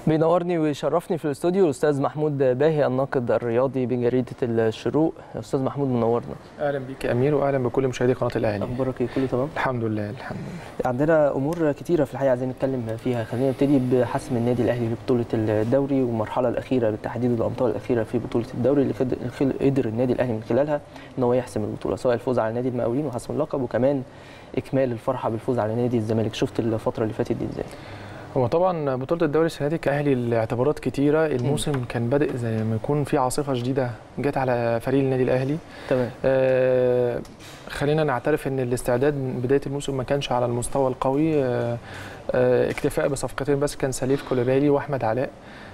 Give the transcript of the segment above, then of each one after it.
بينورني ويشرفني في الاستوديو الاستاذ محمود باهي الناقد الرياضي بجريده الشروق استاذ محمود منورنا اهلا بيك يا امير واهلا بكل مشاهدي قناه الاهلي اخبارك ايه كله تمام الحمد لله الحمد لله عندنا امور كتيره في الحقيقه عايزين نتكلم فيها خلينا نبتدي بحسم النادي الاهلي لبطوله الدوري والمرحله الاخيره بالتحديد الامتار الاخيره في بطوله الدوري اللي خد- خل- قدر النادي الاهلي من خلالها ان هو يحسم البطوله سواء الفوز على نادي المقاولين وحسم اللقب وكمان اكمال الفرحه بالفوز على نادي الزمالك شفت الفتره اللي فاتت دي ازاي هو طبعا بطوله الدوري السنه دي كاهلي لاعتبارات كتيره الموسم كان بادئ زي ما يكون في عاصفه شديده جت على فريق النادي الاهلي تمام آه خلينا نعترف ان الاستعداد من بدايه الموسم ما كانش على المستوى القوي آه آه اكتفاء بصفقتين بس كان سليف كوليبالي واحمد علاء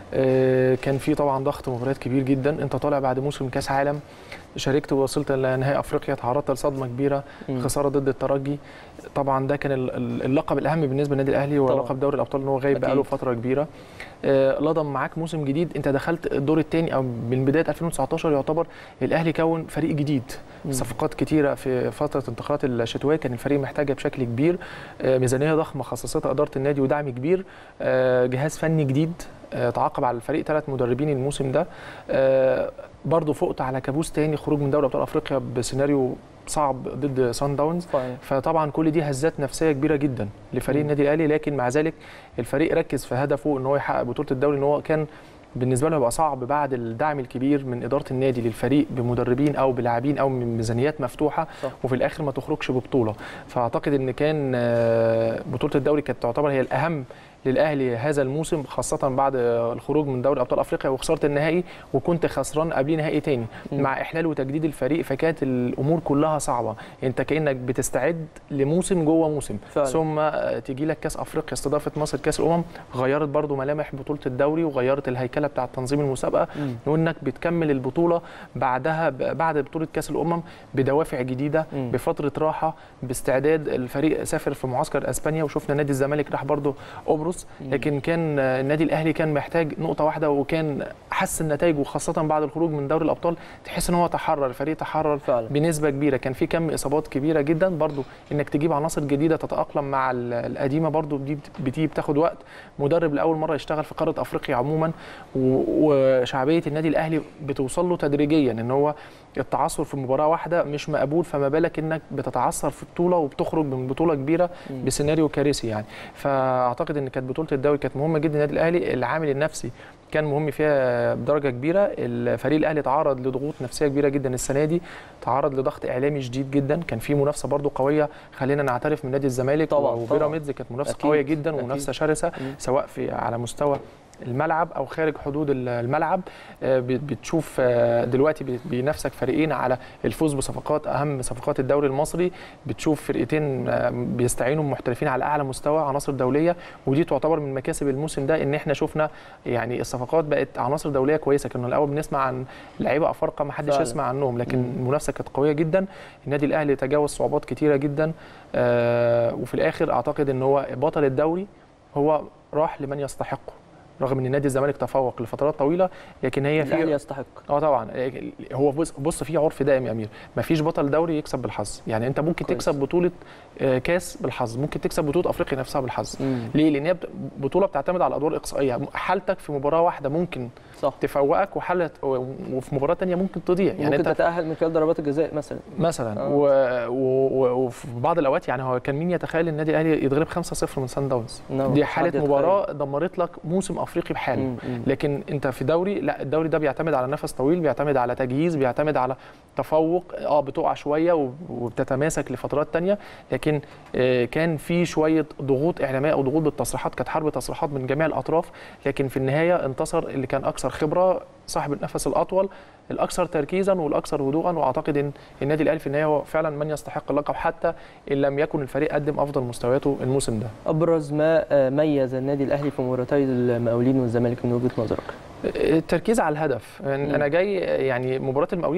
آه كان في طبعا ضغط مباريات كبير جدا انت طالع بعد موسم كاس عالم شاركت ووصلت لنهائي افريقيا تعرضت لصدمه كبيره مم. خساره ضد الترجي طبعا ده كان ال- ال- اللقب الاهم بالنسبه للنادي الاهلي هو طبعاً. لقب دوري الابطال ان هو غايب أكيد. بقاله فتره كبيره آه، لضم معاك موسم جديد انت دخلت الدور الثاني او من بدايه 2019 يعتبر الاهلي كون فريق جديد مم. صفقات كتيره في فتره الانتقالات الشتويه كان الفريق محتاجها بشكل كبير آه، ميزانيه ضخمه خصصتها اداره النادي ودعم كبير آه، جهاز فني جديد آه، تعاقب على الفريق ثلاث مدربين الموسم ده آه، برضه فقت على كابوس تاني خروج من دوري ابطال افريقيا بسيناريو صعب ضد سان داونز فعلا. فطبعا كل دي هزات نفسيه كبيره جدا لفريق مم. النادي الاهلي لكن مع ذلك الفريق ركز في هدفه ان هو يحقق بطوله الدوري ان هو كان بالنسبه له هيبقى صعب بعد الدعم الكبير من اداره النادي للفريق بمدربين او بلاعبين او من ميزانيات مفتوحه صح. وفي الاخر ما تخرجش ببطوله فاعتقد ان كان آه، بطوله الدوري كانت تعتبر هي الاهم للاهلي هذا الموسم خاصه بعد آه، الخروج من دوري ابطال افريقيا وخساره النهائي وكنت خسران قبليه نهائي تاني مم. مع احلال وتجديد الفريق فكانت الامور كلها صعبه انت كانك بتستعد لموسم جوه موسم فعلا. ثم آه، تيجي لك كاس افريقيا استضافه مصر كاس الامم غيرت برضو ملامح بطوله الدوري وغيرت الهيكله بتاعه تنظيم المسابقه مم. وانك بتكمل البطوله بعدها ب- بعد بطوله كاس الامم بدوافع جديده مم. بفتره راحه باستعداد الفريق سافر في معسكر اسبانيا وشفنا نادي الزمالك راح برضو قبرص مم. لكن كان آه، النادي الاهلي كان محتاج نقطه واحده وكان حسن نتائجه خاصه بعد الخروج من دوري الابطال تحس ان هو تحرر الفريق تحرر فعلا بنسبه كبيره كان في كم اصابات كبيره جدا برضو انك تجيب عناصر جديده تتاقلم مع ال- القديمه برضو دي بت- بتيجي بتاخد وقت مدرب لاول مره يشتغل في قاره افريقيا عموما و- وشعبيه النادي الاهلي بتوصل له تدريجيا ان هو التعثر في مباراه واحده مش مقبول فما بالك انك بتتعثر في بطوله وبتخرج من بطوله كبيره مم. بسيناريو كارثي يعني فاعتقد ان كانت بطوله الدوري كانت مهمه جدا للنادي الاهلي العامل النفسي كان مهم فيها بدرجه كبيره الفريق الاهلي تعرض لضغوط نفسيه كبيره جدا السنه دي تعرض لضغط اعلامي شديد جدا كان في منافسه برضو قويه خلينا نعترف من نادي الزمالك طبعاً، وبيراميدز كانت منافسه أكيد، قويه جدا أكيد. ومنافسه شرسه مم. سواء في على مستوى الملعب او خارج حدود ال- الملعب آه، بت- بتشوف آه، دلوقتي بي- بينافسك فريقين على الفوز بصفقات اهم صفقات الدوري المصري بتشوف فرقتين آه، بيستعينوا بمحترفين على اعلى مستوى عناصر دوليه ودي تعتبر من مكاسب الموسم ده ان احنا شفنا يعني الصفقات بقت عناصر دوليه كويسه كنا الاول بنسمع عن لعيبه افارقه ما حدش فعلا. يسمع عنهم لكن مم. المنافسه كانت قويه جدا النادي الاهلي تجاوز صعوبات كتيره جدا آه، وفي الاخر اعتقد ان هو بطل الدوري هو راح لمن يستحقه رغم ان نادي الزمالك تفوق لفترات طويله لكن هي الاهلي في يستحق اه طبعا هو بص بص في عرف دايم يا امير مفيش بطل دوري يكسب بالحظ يعني انت ممكن كويس. تكسب بطوله آه، كاس بالحظ ممكن تكسب بطوله افريقيا نفسها بالحظ مم. ليه لان هي بت- بطوله بتعتمد على الادوار الاقصائيه حالتك في مباراه واحده ممكن صح تفوقك وحاله وفي مباراه تانية ممكن تضيع يعني يعني ممكن انت تتاهل من خلال ضربات الجزاء مثلا مثلا آه. و... و... و... وفي بعض الاوقات يعني هو كان مين يتخيل النادي الاهلي يتغلب 5-0 من سان داونز نعم، دي حد حاله يتخيل. مباراه دمرت لك موسم افريقي بحاله مم. مم. لكن انت في دوري لا الدوري ده بيعتمد على نفس طويل بيعتمد على تجهيز بيعتمد على تفوق اه بتقع شويه وب- وبتتماسك لفترات تانية لكن آه، كان في شويه ضغوط اعلاميه او ضغوط بالتصريحات كانت حرب تصريحات من جميع الاطراف لكن في النهايه انتصر اللي كان اكثر خبره صاحب النفس الاطول الاكثر تركيزا والاكثر هدوءا واعتقد ان النادي الاهلي في النهايه هو فعلا من يستحق اللقب حتى ان لم يكن الفريق قدم افضل مستوياته الموسم ده ابرز ما آه، ميز النادي الاهلي في مباراتي المقاولين والزمالك من وجهه نظرك التركيز على الهدف يعني مم. انا جاي يعني مباراه المقاولين كانت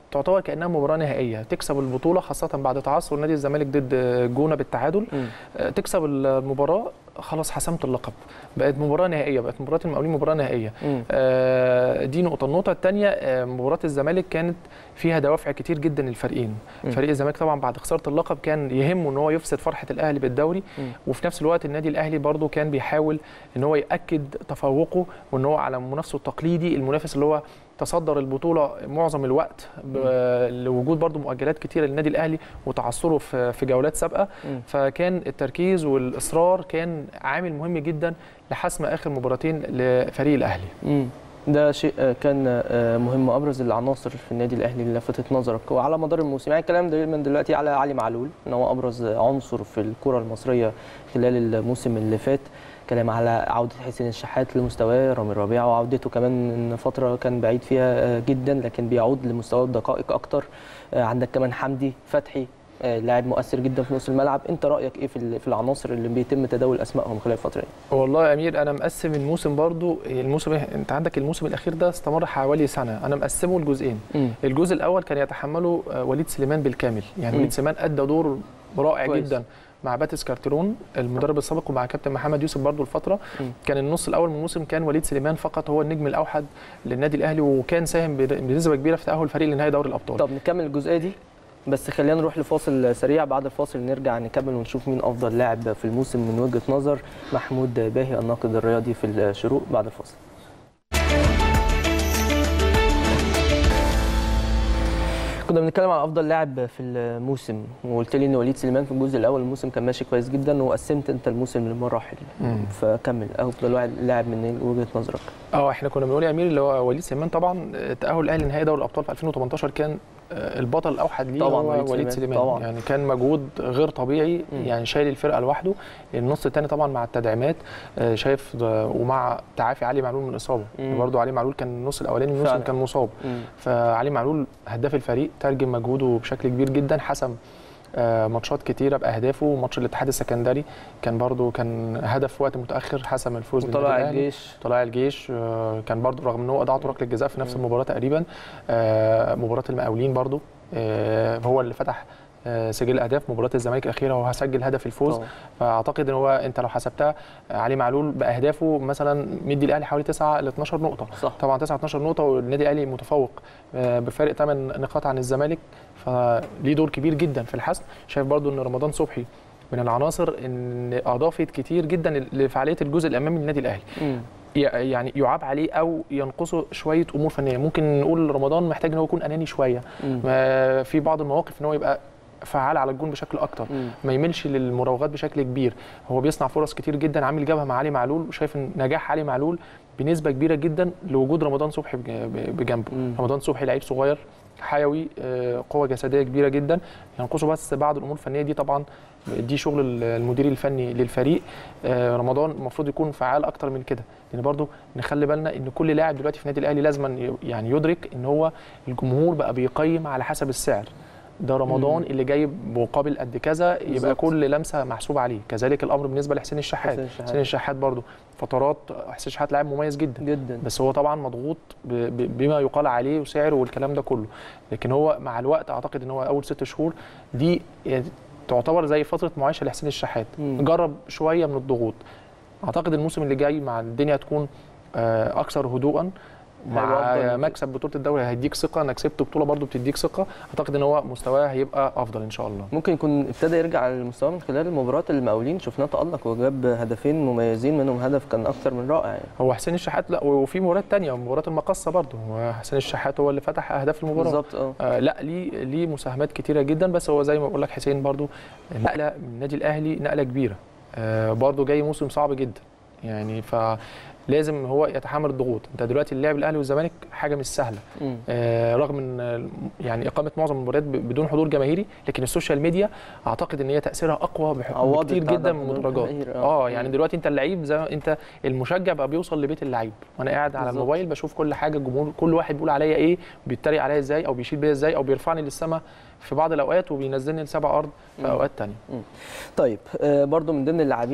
تعتبر كانها مباراه نهائيه تكسب البطوله خاصه بعد تعثر نادي الزمالك ضد جونه بالتعادل مم. آه، تكسب المباراه خلاص حسمت اللقب بقت مباراه نهائيه بقت مباراه المقاولين مباراه نهائيه مم. آه، دي نقطه النقطه الثانيه مباراه الزمالك كانت فيها دوافع كتير جدا للفريقين مم. فريق الزمالك طبعا بعد خساره اللقب كان يهمه ان هو يفسد فرحه الاهلي بالدوري مم. وفي نفس الوقت النادي الاهلي برضو كان بيحاول ان هو ياكد تفوقه وان هو على منافسه التقليدي المنافس اللي هو تصدر البطوله معظم الوقت ب- لوجود برضو مؤجلات كتيره للنادي الاهلي وتعثره في في جولات سابقه مم. فكان التركيز والاصرار كان عامل مهم جدا لحسم اخر مباراتين لفريق الاهلي مم. ده شيء آه، كان آه، مهم ابرز العناصر في النادي الاهلي اللي لفتت نظرك وعلى مدار الموسم يعني الكلام دايما دلوقتي على علي معلول ان هو ابرز عنصر في الكره المصريه خلال الموسم اللي فات كلام على عوده حسين الشحات لمستواه رامي ربيعه وعودته كمان من فتره كان بعيد فيها آه، جدا لكن بيعود لمستواه بدقائق اكتر آه، عندك كمان حمدي فتحي آه، لاعب مؤثر جدا في نص الملعب انت رايك ايه في ال- في العناصر اللي بيتم تداول اسمائهم خلال الفتره دي والله يا امير انا مقسم الموسم برضو الموسم انت عندك الموسم الاخير ده استمر حوالي سنه انا مقسمه لجزئين مم. الجزء الاول كان يتحمله آه، وليد سليمان بالكامل يعني مم. وليد سليمان ادى دور رائع كويس. جدا مع باتيس كارترون المدرب السابق ومع كابتن محمد يوسف برضو الفتره مم. كان النص الاول من الموسم كان وليد سليمان فقط هو النجم الاوحد للنادي الاهلي وكان ساهم بد- بنسبه كبيره في تاهل الفريق لنهائي دوري الابطال طب نكمل الجزئيه دي بس خلينا نروح لفاصل سريع بعد الفاصل نرجع نكمل ونشوف مين افضل لاعب في الموسم من وجهه نظر محمود باهي الناقد الرياضي في الشروق بعد الفاصل كنا بنتكلم عن افضل لاعب في الموسم وقلت لي ان وليد سليمان في الجزء الاول الموسم كان ماشي كويس جدا وقسمت انت الموسم لمراحل مم. فكمل افضل واحد لاعب من وجهه نظرك اه احنا كنا بنقول يا امير اللي هو وليد سليمان طبعا آه، تاهل الاهلي لنهائي دوري الابطال في 2018 كان آه، البطل الاوحد ليه طبعاً هو وليد وليد سليمان، سليمان طبعاً. يعني كان مجهود غير طبيعي مم. يعني شايل الفرقه لوحده النص الثاني طبعا مع التدعيمات آه، شايف ده- ومع تعافي علي معلول من الاصابه مم. برضه علي معلول كان النص الاولاني من الموسم فعلاً. كان مصاب مم. فعلي معلول هداف الفريق ترجم مجهوده بشكل كبير جدا حسم آه، ماتشات كتيره باهدافه ماتش الاتحاد السكندري كان برضو كان هدف في وقت متاخر حسم الفوز للنادي وطلع الأهلي. الجيش طلائع الجيش آه، كان برضو رغم ان هو اضاع ركله الجزاء في نفس المباراه تقريبا آه، مباراه المقاولين برضو آه، هو اللي فتح آه، سجل اهداف مباراه الزمالك الاخيره وهو سجل هدف الفوز طبعاً. فاعتقد ان هو انت لو حسبتها آه، علي معلول باهدافه مثلا مدي الاهلي حوالي 9 ل 12 نقطه صح طبعا 9 12 نقطه والنادي الاهلي متفوق آه، بفارق 8 نقاط عن الزمالك فليه دور كبير جدا في الحسم شايف برضو ان رمضان صبحي من العناصر ان اضافت كتير جدا لفعاليه الجزء الامامي للنادي الاهلي مم. ي- يعني يعاب عليه او ينقصه شويه امور فنيه ممكن نقول رمضان محتاج ان هو يكون اناني شويه مم. ما في بعض المواقف ان هو يبقى فعال على الجون بشكل اكتر مم. ما يميلش للمراوغات بشكل كبير هو بيصنع فرص كتير جدا عامل جبهه مع علي معلول وشايف ان نجاح علي معلول بنسبه كبيره جدا لوجود رمضان صبحي بج- ب- بجنبه مم. رمضان صبحي لعيب صغير حيوي آه، قوه جسديه كبيره جدا ينقصه بس بعض الامور الفنيه دي طبعا دي شغل ال- المدير الفني للفريق آه، رمضان المفروض يكون فعال اكتر من كده لان برضو نخلي بالنا ان كل لاعب دلوقتي في النادي الاهلي لازم يعني يدرك ان هو الجمهور بقى بيقيم على حسب السعر ده رمضان مم. اللي جاي مقابل قد كذا يبقى بالظبط. كل لمسه محسوب عليه كذلك الامر بالنسبه لحسين الشحات حسين الشحات. حسين الشحات برضو فترات حسين الشحات لاعب مميز جدا جدا بس هو طبعا مضغوط ب- ب- بما يقال عليه وسعره والكلام ده كله لكن هو مع الوقت اعتقد ان هو اول ست شهور دي يعني تعتبر زي فتره معايشه لحسين الشحات مم. جرب شويه من الضغوط اعتقد الموسم اللي جاي مع الدنيا هتكون آه، اكثر هدوءا هيبقى أفضل مع من كده. مكسب بطوله الدوري هيديك ثقه انك كسبت بطوله برضو بتديك ثقه اعتقد ان هو مستواه هيبقى افضل ان شاء الله ممكن يكون ابتدى يرجع للمستوى من خلال المباريات المقاولين شفناه تألق وجاب هدفين مميزين منهم هدف كان اكتر من رائع يعني هو حسين الشحات لا وفي مباريات تانية مباراه المقصه برضو هو حسين الشحات هو اللي فتح اهداف المباراه بالظبط اه آه لا ليه ليه مساهمات كتيره جدا بس هو زي ما بقول لك حسين برضو نقله من النادي الاهلي نقله كبيره آه برضو جاي موسم صعب جدا يعني فلازم هو يتحمل الضغوط انت دلوقتي اللعب الاهلي والزمالك حاجه مش سهله مم. آه رغم ان آه، يعني اقامه معظم المباريات ب- بدون حضور جماهيري لكن السوشيال ميديا اعتقد ان هي تاثيرها اقوى بح- عوضت بكتير عدم جدا من حضور المدرجات الجماهير، آه. اه يعني مم. دلوقتي انت اللعيب زي ما انت المشجع بقى بيوصل لبيت اللعيب وانا قاعد على بالظبط. الموبايل بشوف كل حاجه الجمهور كل واحد بيقول عليا ايه بيتريق عليا ازاي او بيشيل بيا ازاي او بيرفعني للسماء في بعض الاوقات وبينزلني لسبع ارض في مم. اوقات تانية طيب آه، برضو من ضمن اللاعبين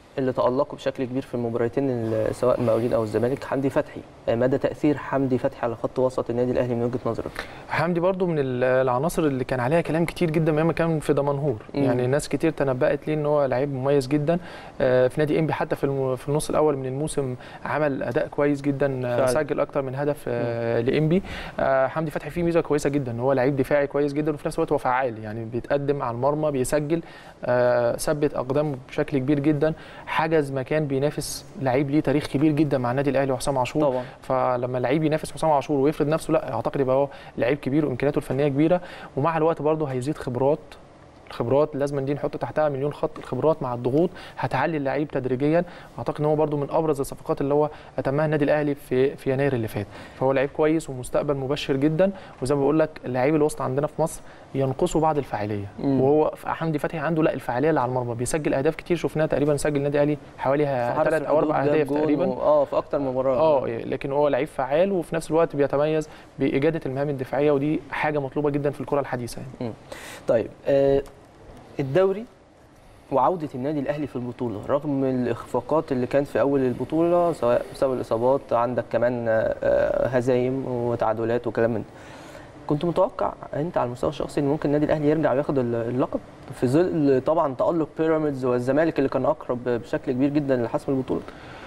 اللي تألقوا بشكل كبير في المباراتين ال- سواء المقاولين او الزمالك حمدي فتحي آه، مدى تاثير حمدي فتحي على خط وسط النادي الاهلي من وجهه نظرك حمدي برضو من ال- العناصر اللي كان عليها كلام كتير جدا ايام ما كان في دمنهور مم. يعني ناس كتير تنبأت ليه ان هو لعيب مميز جدا آه، في نادي انبي حتى في الم- في النص الاول من الموسم عمل اداء كويس جدا آه، فعلا. سجل اكتر من هدف آه، لانبي آه، حمدي فتحي فيه ميزه كويسه جدا ان هو لعيب دفاعي كويس جدا وفي نفس الوقت هو فعال يعني بيتقدم على المرمى بيسجل آه، ثبت اقدامه بشكل كبير جدا حجز مكان بينافس لعيب ليه تاريخ كبير جدا مع النادي الاهلي وحسام عاشور طبعا فلما لعيب ينافس حسام عاشور ويفرض نفسه لا اعتقد يبقى هو لعيب كبير وامكانياته الفنيه كبيره ومع الوقت برضه هيزيد خبرات الخبرات لازم دي نحط تحتها مليون خط الخبرات مع الضغوط هتعلي اللعيب تدريجيا اعتقد ان هو برضو من ابرز الصفقات اللي هو اتمها النادي الاهلي في في يناير اللي فات فهو لعيب كويس ومستقبل مبشر جدا وزي ما بقول لك اللعيب الوسط عندنا في مصر ينقصه بعض الفاعليه مم. وهو حمدي فتحي عنده لا الفاعليه اللي على المرمى بيسجل اهداف كتير شفناها تقريبا سجل النادي الاهلي حوالي حرس ثلاث او اربع الحدود جاب اهداف جون تقريبا و- اه في اكتر من مباراه اه لكن هو لعيب فعال وفي نفس الوقت بيتميز باجاده المهام الدفاعيه ودي حاجه مطلوبه جدا في الكره الحديثه يعني. طيب آه الدوري وعودة النادي الأهلي في البطولة رغم الإخفاقات اللي كانت في أول البطولة سواء بسبب الإصابات عندك كمان آه، آه، هزايم وتعادلات وكلام من ده. كنت متوقع أنت على المستوى الشخصي إن ممكن النادي الأهلي يرجع وياخد ال- اللقب في ظل طبعا تألق بيراميدز والزمالك اللي كان أقرب بشكل كبير جدا لحسم البطولة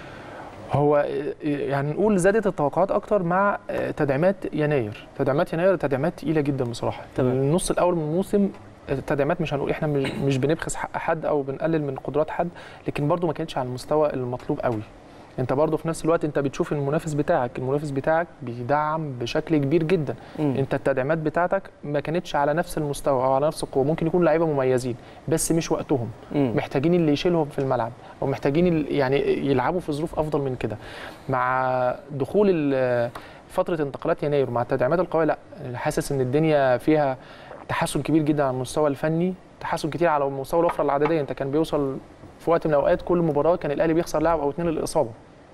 هو يعني نقول زادت التوقعات اكتر مع تدعيمات يناير تدعيمات يناير تدعيمات تقيله جدا بصراحه تمام. النص الاول من الموسم التدعيمات مش هنقول احنا مش مش بنبخس حق حد او بنقلل من قدرات حد لكن برضو ما كانتش على المستوى المطلوب قوي انت برضو في نفس الوقت انت بتشوف المنافس بتاعك المنافس بتاعك بيدعم بشكل كبير جدا مم. انت التدعيمات بتاعتك ما كانتش على نفس المستوى او على نفس القوه ممكن يكون لعيبه مميزين بس مش وقتهم مم. محتاجين اللي يشيلهم في الملعب او محتاجين ال- يعني يلعبوا في ظروف افضل من كده مع دخول ال- فتره انتقالات يناير مع التدعيمات القويه لا حاسس ان الدنيا فيها تحسن كبير جدا على المستوى الفني تحسن كتير على مستوى الوفره العدديه انت كان بيوصل في وقت من الاوقات كل مباراه كان الاهلي بيخسر لاعب او اثنين للاصابه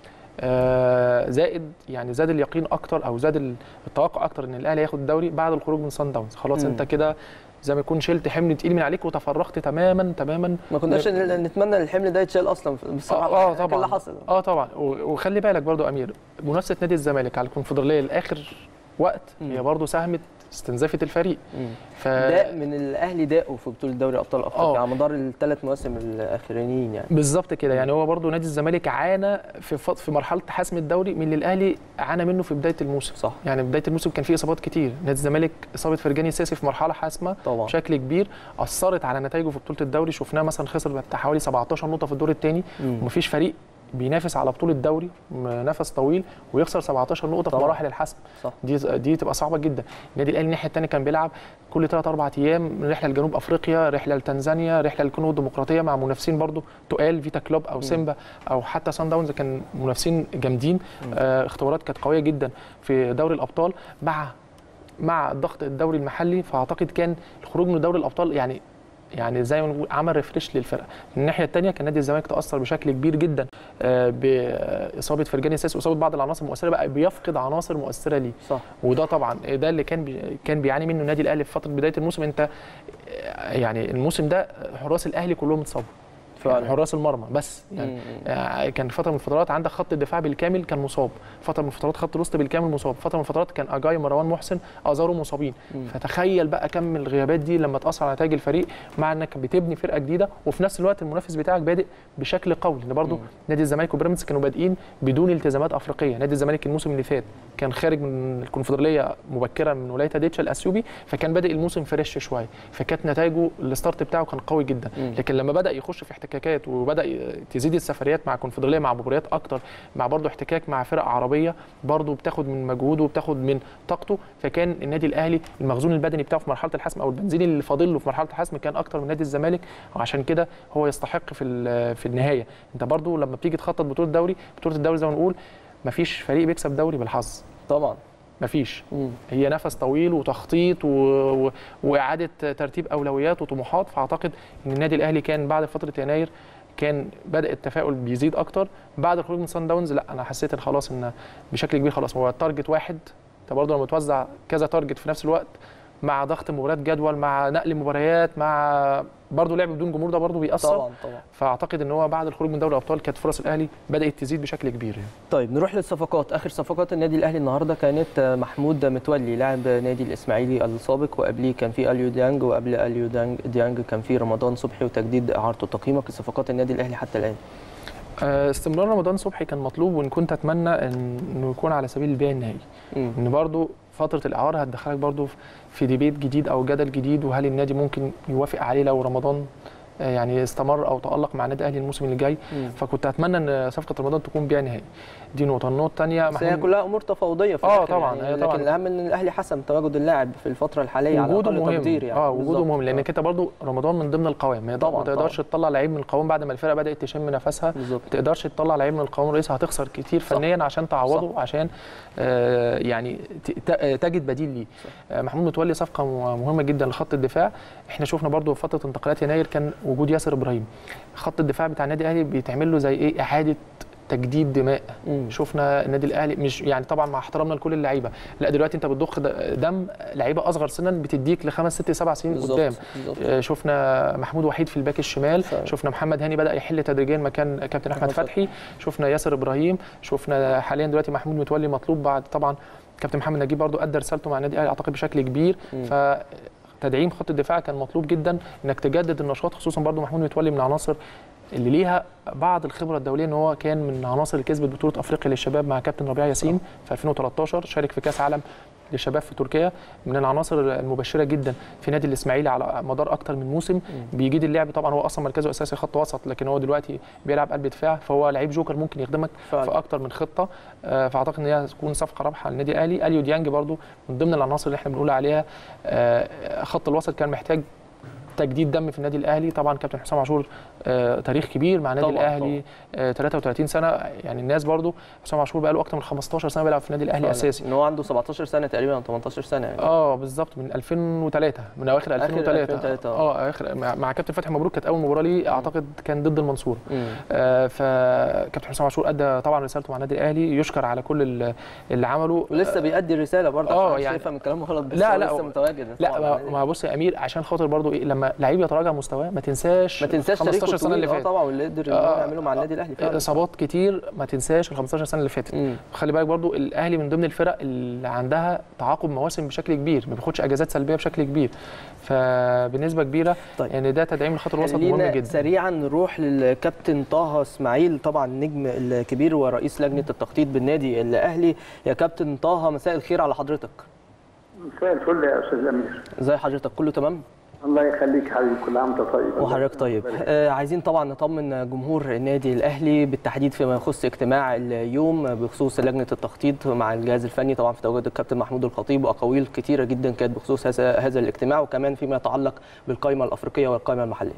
آه، زائد يعني زاد اليقين اكتر او زاد ال- التوقع اكتر ان الاهلي هياخد الدوري بعد الخروج من سان داونز خلاص مم. انت كده زي ما يكون شلت حمل تقيل من عليك وتفرغت تماما تماما ما كناش ن- نتمنى ان الحمل ده يتشال اصلا بصراحه اه, آه كان طبعا اللي حصل اه طبعا و- وخلي بالك برضو امير منافسه نادي الزمالك على الكونفدراليه لاخر وقت مم. هي برضو ساهمت استنزفت الفريق مم. ف داء من الاهلي داءه في بطوله دوري ابطال افريقيا آه. على مدار الثلاث مواسم الاخرانيين يعني بالظبط كده يعني هو برضو نادي الزمالك عانى في فط... في مرحله حسم الدوري من اللي الاهلي عانى منه في بدايه الموسم صح يعني بدايه الموسم كان فيه اصابات كتير نادي الزمالك اصابه فرجاني الساسي في مرحله حاسمه طبعا بشكل كبير اثرت على نتائجه في بطوله الدوري شفناه مثلا خسر بتاع حوالي 17 نقطه في الدور الثاني مم. ومفيش فريق بينافس على بطوله الدوري م- نفس طويل ويخسر 17 نقطه في طبعاً. مراحل الحسم صح دي دي تبقى صعبه جدا النادي الاهلي الناحيه الثانيه كان بيلعب كل 3 4 ايام رحله لجنوب افريقيا رحله لتنزانيا رحله للكونغو الديمقراطيه مع منافسين برضو تقال فيتا كلوب او سيمبا او حتى سان داونز كان منافسين جامدين آه اختبارات كانت قويه جدا في دوري الابطال مع مع ضغط الدوري المحلي فاعتقد كان الخروج من دوري الابطال يعني يعني زي ما نقول عمل ريفريش للفرقه من الناحيه الثانيه كان نادي الزمالك تاثر بشكل كبير جدا آه، باصابه فرجاني ساس واصابه بعض العناصر المؤثره بقى بيفقد عناصر مؤثره ليه صح وده طبعا ده اللي كان بي كان بيعاني منه النادي الاهلي في فتره بدايه الموسم انت آه، يعني الموسم ده حراس الاهلي كلهم اتصابوا يعني فعلا حراس المرمى بس يعني مم. آه، كان فتره من الفترات عندك خط الدفاع بالكامل كان مصاب فتره من الفترات خط الوسط بالكامل مصاب فتره من الفترات كان اجاي مروان محسن ازارو مصابين مم. فتخيل بقى كم الغيابات دي لما تاثر على نتائج الفريق مع انك بتبني فرقه جديده وفي نفس الوقت المنافس بتاعك بادئ بشكل قوي لان برضو مم. نادي الزمالك وبيراميدز كانوا بادئين بدون التزامات افريقيه نادي الزمالك الموسم اللي فات كان خارج من الكونفدراليه مبكرا من ولايه ديتشا الاثيوبي فكان بادئ الموسم فريش شويه فكانت نتائجه الستارت بتاعه كان قوي جدا مم. لكن لما بدا يخش في احتكاكات وبدا تزيد السفريات مع الكونفدراليه مع مباريات اكتر مع برضه احتكاك مع فرق عربيه برضه بتاخد من مجهوده وبتاخد من طاقته فكان النادي الاهلي المخزون البدني بتاعه في مرحله الحسم او البنزين اللي فاضل له في مرحله الحسم كان اكتر من نادي الزمالك وعشان كده هو يستحق في ال- في النهايه انت برضه لما بتيجي تخطط بطوله الدوري بطوله الدوري زي ما نقول مفيش فريق بيكسب دوري بالحظ طبعا مفيش مم. هي نفس طويل وتخطيط و... و... واعاده ترتيب اولويات وطموحات فاعتقد ان النادي الاهلي كان بعد فتره يناير كان بدا التفاؤل بيزيد اكتر بعد الخروج من سان داونز لا انا حسيت ان خلاص ان بشكل كبير خلاص هو التارجت واحد انت برضه لما توزع كذا تارجت في نفس الوقت مع ضغط مباريات جدول مع نقل مباريات مع برضه لعب بدون جمهور ده برضه بيأثر طبعا طبعا فاعتقد ان هو بعد الخروج من دوري الابطال كانت فرص الاهلي بدات تزيد بشكل كبير يعني. طيب نروح للصفقات اخر صفقات النادي الاهلي النهارده كانت محمود متولي لاعب نادي الاسماعيلي السابق وقبليه كان في اليو ديانج وقبل اليو ديانج, ديانج كان في رمضان صبحي وتجديد اعارته تقييمك لصفقات النادي الاهلي حتى الان آه، استمرار رمضان صبحي كان مطلوب وان كنت اتمنى إن- انه يكون على سبيل البيع النهائي مم. ان برضو فتره الاعاره هتدخلك برضو في ديبيت جديد او جدل جديد وهل النادي ممكن يوافق عليه لو رمضان آه، يعني استمر او تالق مع النادي الاهلي الموسم اللي جاي مم. فكنت اتمنى ان صفقه رمضان تكون بيع نهائي دي نقطه النقطه الثانيه بس هي كلها امور تفاوضيه في آه الآخر طبعاً، يعني هي لكن طبعاً. الاهم ان الاهلي حسم تواجد اللاعب في الفتره الحاليه على وجوده اقل مهم تقدير يعني اه وجوده بالظبط. مهم لانك انت برضو رمضان من ضمن القوام ما يقدر- طبعاً، ما تقدرش تطلع لعيب من القوام بعد ما الفرقه بدات تشم نفسها بالظبط ما تقدرش تطلع لعيب من القوام الرئيسي هتخسر كتير صح. فنيا عشان تعوضه عشان آه يعني ت- ت- آه، تجد بديل ليه آه محمود متولي صفقه م- مهمه جدا لخط الدفاع احنا شفنا برضو في فتره انتقالات يناير كان وجود ياسر ابراهيم خط الدفاع بتاع النادي الاهلي بيتعمل له زي ايه اعاده تجديد دماء مم. شفنا النادي الاهلي مش يعني طبعا مع احترامنا لكل اللعيبه لا دلوقتي انت بتضخ د- دم لعيبه اصغر سنا بتديك لخمس ست سبع سنين بالظبط قدام بالظبط آه، شفنا محمود وحيد في الباك الشمال صحيح. شفنا محمد هاني بدا يحل تدريجيا مكان كابتن احمد أحمد فتحي شفنا ياسر ابراهيم شفنا حاليا دلوقتي محمود متولي مطلوب بعد طبعا كابتن محمد نجيب برضو ادى رسالته مع النادي الاهلي اعتقد بشكل كبير مم. ف تدعيم خط الدفاع كان مطلوب جدا انك تجدد النشاط خصوصا برضو محمود متولي من العناصر اللي ليها بعض الخبره الدوليه ان هو كان من العناصر اللي كسبت بطوله افريقيا للشباب مع كابتن ربيع ياسين في 2013 شارك في كاس عالم للشباب في تركيا من العناصر المبشره جدا في نادي الاسماعيلي على مدار اكتر من موسم بيجيد اللعب طبعا هو اصلا مركزه اساسي خط وسط لكن هو دلوقتي بيلعب قلب دفاع فهو لعيب جوكر ممكن يخدمك فعلا. في اكتر من خطه آه، فاعتقد ان هي هتكون صفقه رابحه للنادي الاهلي اليو ديانج برضو من ضمن العناصر اللي احنا بنقول عليها آه، خط الوسط كان محتاج تجديد دم في النادي الاهلي طبعا كابتن حسام عاشور آه، تاريخ كبير مع النادي طبعاً، الاهلي آه، 33 سنه يعني الناس برضو حسام عاشور بقى له اكتر من 15 سنه بيلعب في النادي الاهلي فعلا. اساسي ان هو عنده 17 سنه تقريبا او 18 سنه يعني اه بالظبط من 2003 من اواخر 2003 2003 اه اخر مع مع كابتن فتحي مبروك كانت اول مباراه ليه اعتقد كان ضد المنصوره مم. آه فكابتن حسام عاشور ادى طبعا رسالته مع النادي الاهلي يشكر على كل ال- اللي عمله ولسه بيأدي الرساله برضه آه، عشان يعني- شايفها من كلامه غلط بس لا، هو لا، لسه هو- متواجد لا طبعاً. ما- ما بص يا امير عشان خاطر برضو ايه لما لعيب يتراجع مستواه ما تنساش ما تنساش 15 سنه اللي فاتت فاتت طبعا واللي قدر إن هو يعمله مع النادي الاهلي فعلا اصابات كتير ما تنساش ال 15 سنه اللي فاتت مم. خلي بالك برضو الاهلي من ضمن الفرق اللي عندها تعاقب مواسم بشكل كبير ما بياخدش اجازات سلبيه بشكل كبير فبنسبه كبيره طيب. يعني ده تدعيم الخط الوسط مهم خلينا جدا سريعا نروح للكابتن طه اسماعيل طبعا النجم الكبير ورئيس لجنه التخطيط بالنادي الاهلي يا كابتن طه مساء الخير على حضرتك مساء الفل يا استاذ امير ازي حضرتك كله تمام الله يخليك حبيبي كل عام وانت طيب وحضرتك طيب آه عايزين طبعا نطمن جمهور النادي الاهلي بالتحديد فيما يخص اجتماع اليوم بخصوص لجنه التخطيط مع الجهاز الفني طبعا في تواجد الكابتن محمود الخطيب واقاويل كثيره جدا كانت بخصوص هذا هذا الاجتماع وكمان فيما يتعلق بالقائمه الافريقيه والقائمه المحليه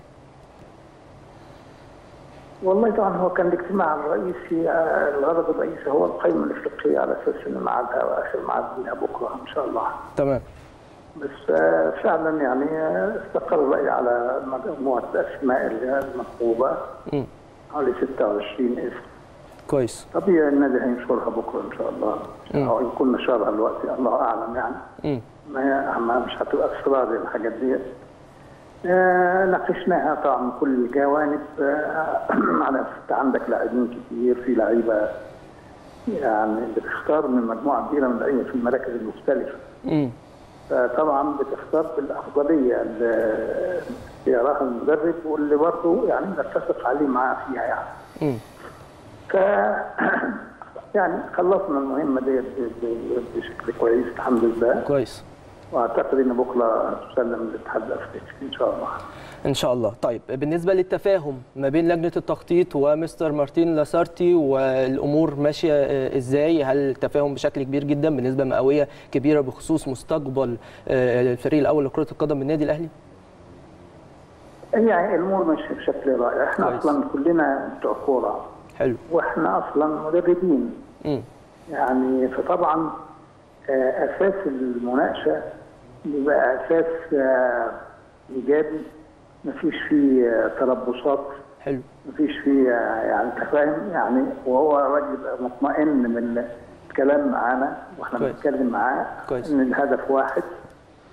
والله طبعا هو كان الاجتماع الرئيسي آه، الغرض الرئيسي هو القائمه الافريقيه على اساس ان ميعادها واخر ميعاد ليها بكره ان شاء الله تمام بس آه، فعلا يعني آه، استقر الراي على مجموعه الاسماء اللي هي المطلوبه مم. حوالي 26 اسم كويس طبيعي النادي هينشرها بكره ان شاء الله مم. او يكون نشرها دلوقتي الله اعلم يعني مم. ما هي ما مش هتبقى اسرار الحاجات دي آه ناقشناها طبعا كل الجوانب آه على أساس أنت عندك لاعبين كتير في لعيبه يعني بتختار من مجموعه كبيره من اللعيبه في المراكز المختلفه مم. فطبعا بتختار بالافضليه اللي يراها المدرب واللي برضه يعني نتفق عليه معاه فيها يعني مم. ف يعني خلصنا المهمه دي ب- ب- بشكل كويس الحمد لله كويس واعتقد ان بكره تسلم للاتحاد الافريقي ان شاء الله. ان شاء الله طيب بالنسبه للتفاهم ما بين لجنه التخطيط ومستر مارتين لاسارتي والامور ماشيه آه، ازاي هل التفاهم بشكل كبير جدا بالنسبه مئويه كبيره بخصوص مستقبل آه، الفريق الاول لكره القدم بالنادي الاهلي يعني الامور ماشيه بشكل رائع، احنا كويس. اصلا كلنا بتوع كوره حلو واحنا اصلا مدربين مم. يعني فطبعا آه، اساس المناقشه بيبقى اساس آه، ايجابي مفيش فيه آه، تربصات حلو مفيش فيه آه، يعني انت فاهم يعني وهو راجل مطمئن من الكلام معانا واحنا كويس. بنتكلم معاه كويس. ان الهدف واحد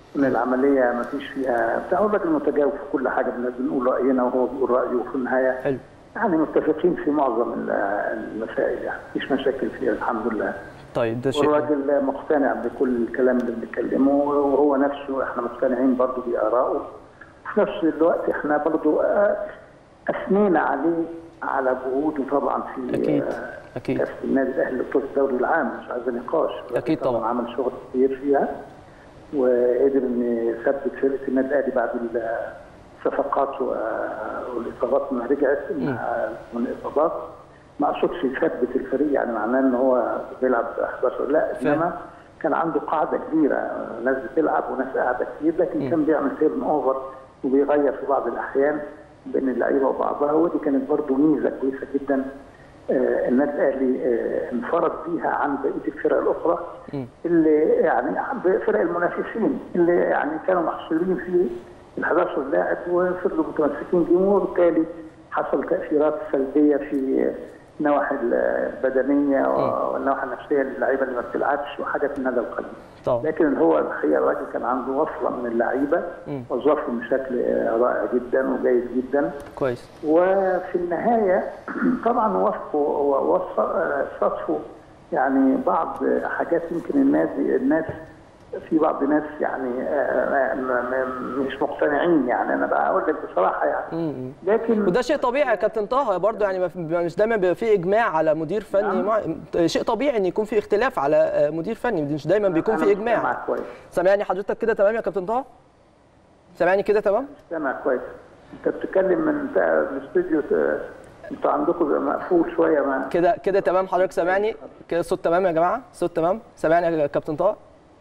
ان العمليه ما فيش فيها بتاع الراجل متجاوب في كل حاجه بنقول راينا وهو بيقول رايه وفي النهايه حلو يعني متفقين في معظم ال- المسائل يعني مفيش مشاكل فيها الحمد لله طيب ده شيء والراجل مقتنع بكل الكلام اللي بنتكلمه وهو نفسه احنا مقتنعين برضه بآرائه في نفس الوقت احنا برضه آه، اثنينا عليه على جهوده طبعا في اكيد آه، اكيد كاس النادي الاهلي بطوله الدوري العام مش عايز نقاش الراجل أكيد طبعاً. عمل شغل كبير فيها وقدر ان يثبت فرقه النادي الاهلي بعد الصفقات و- والاصابات ما رجعت من من الاصابات ما اقصدش يثبت الفريق يعني معناه ان هو بيلعب 11 لا فاهم. انما كان عنده قاعده كبيره ناس بتلعب وناس قاعده كتير لكن كان بيعمل تيرن اوفر وبيغير في بعض الاحيان بين اللعيبه وبعضها ودي كانت برضه ميزه كويسه جدا آه، النادي الاهلي آه، انفرد بيها عن بقيه الفرق الاخرى اللي يعني فرق المنافسين اللي يعني كانوا محصورين في ال 11 لاعب وفضلوا متمسكين بيهم وبالتالي حصل تاثيرات سلبيه في النواحي البدنيه والنواحي النفسيه للعيبه اللي ما بتلعبش وحاجات من هذا القبيل. طبعا لكن هو الحقيقه الراجل كان عنده وصله من اللعيبه وظفهم بشكل آه، رائع جدا وجيد جدا كويس وفي النهاية طبعا وصفوا وصفوا يعني بعض حاجات يمكن الناس الناس في بعض ناس يعني آه، م- م- مش مقتنعين يعني انا بقول لك بصراحه يعني لكن وده شيء طبيعي يا كابتن طه برضه يعني ما في- مش دايما بيبقى في اجماع على مدير فني نعم. مع... شيء طبيعي ان يكون في اختلاف على آه، مدير فني مش دايما بيكون أنا في مستمع اجماع كويس سامعني حضرتك كده تمام يا كابتن طه سامعني كده تمام مستمع كويس انت بتتكلم من بتاع الاستوديو ت- انتوا عندكم بيبقى مقفول شويه ما كده كده تمام حضرتك سامعني كده الصوت تمام يا جماعه الصوت تمام سامعني يا كابتن طه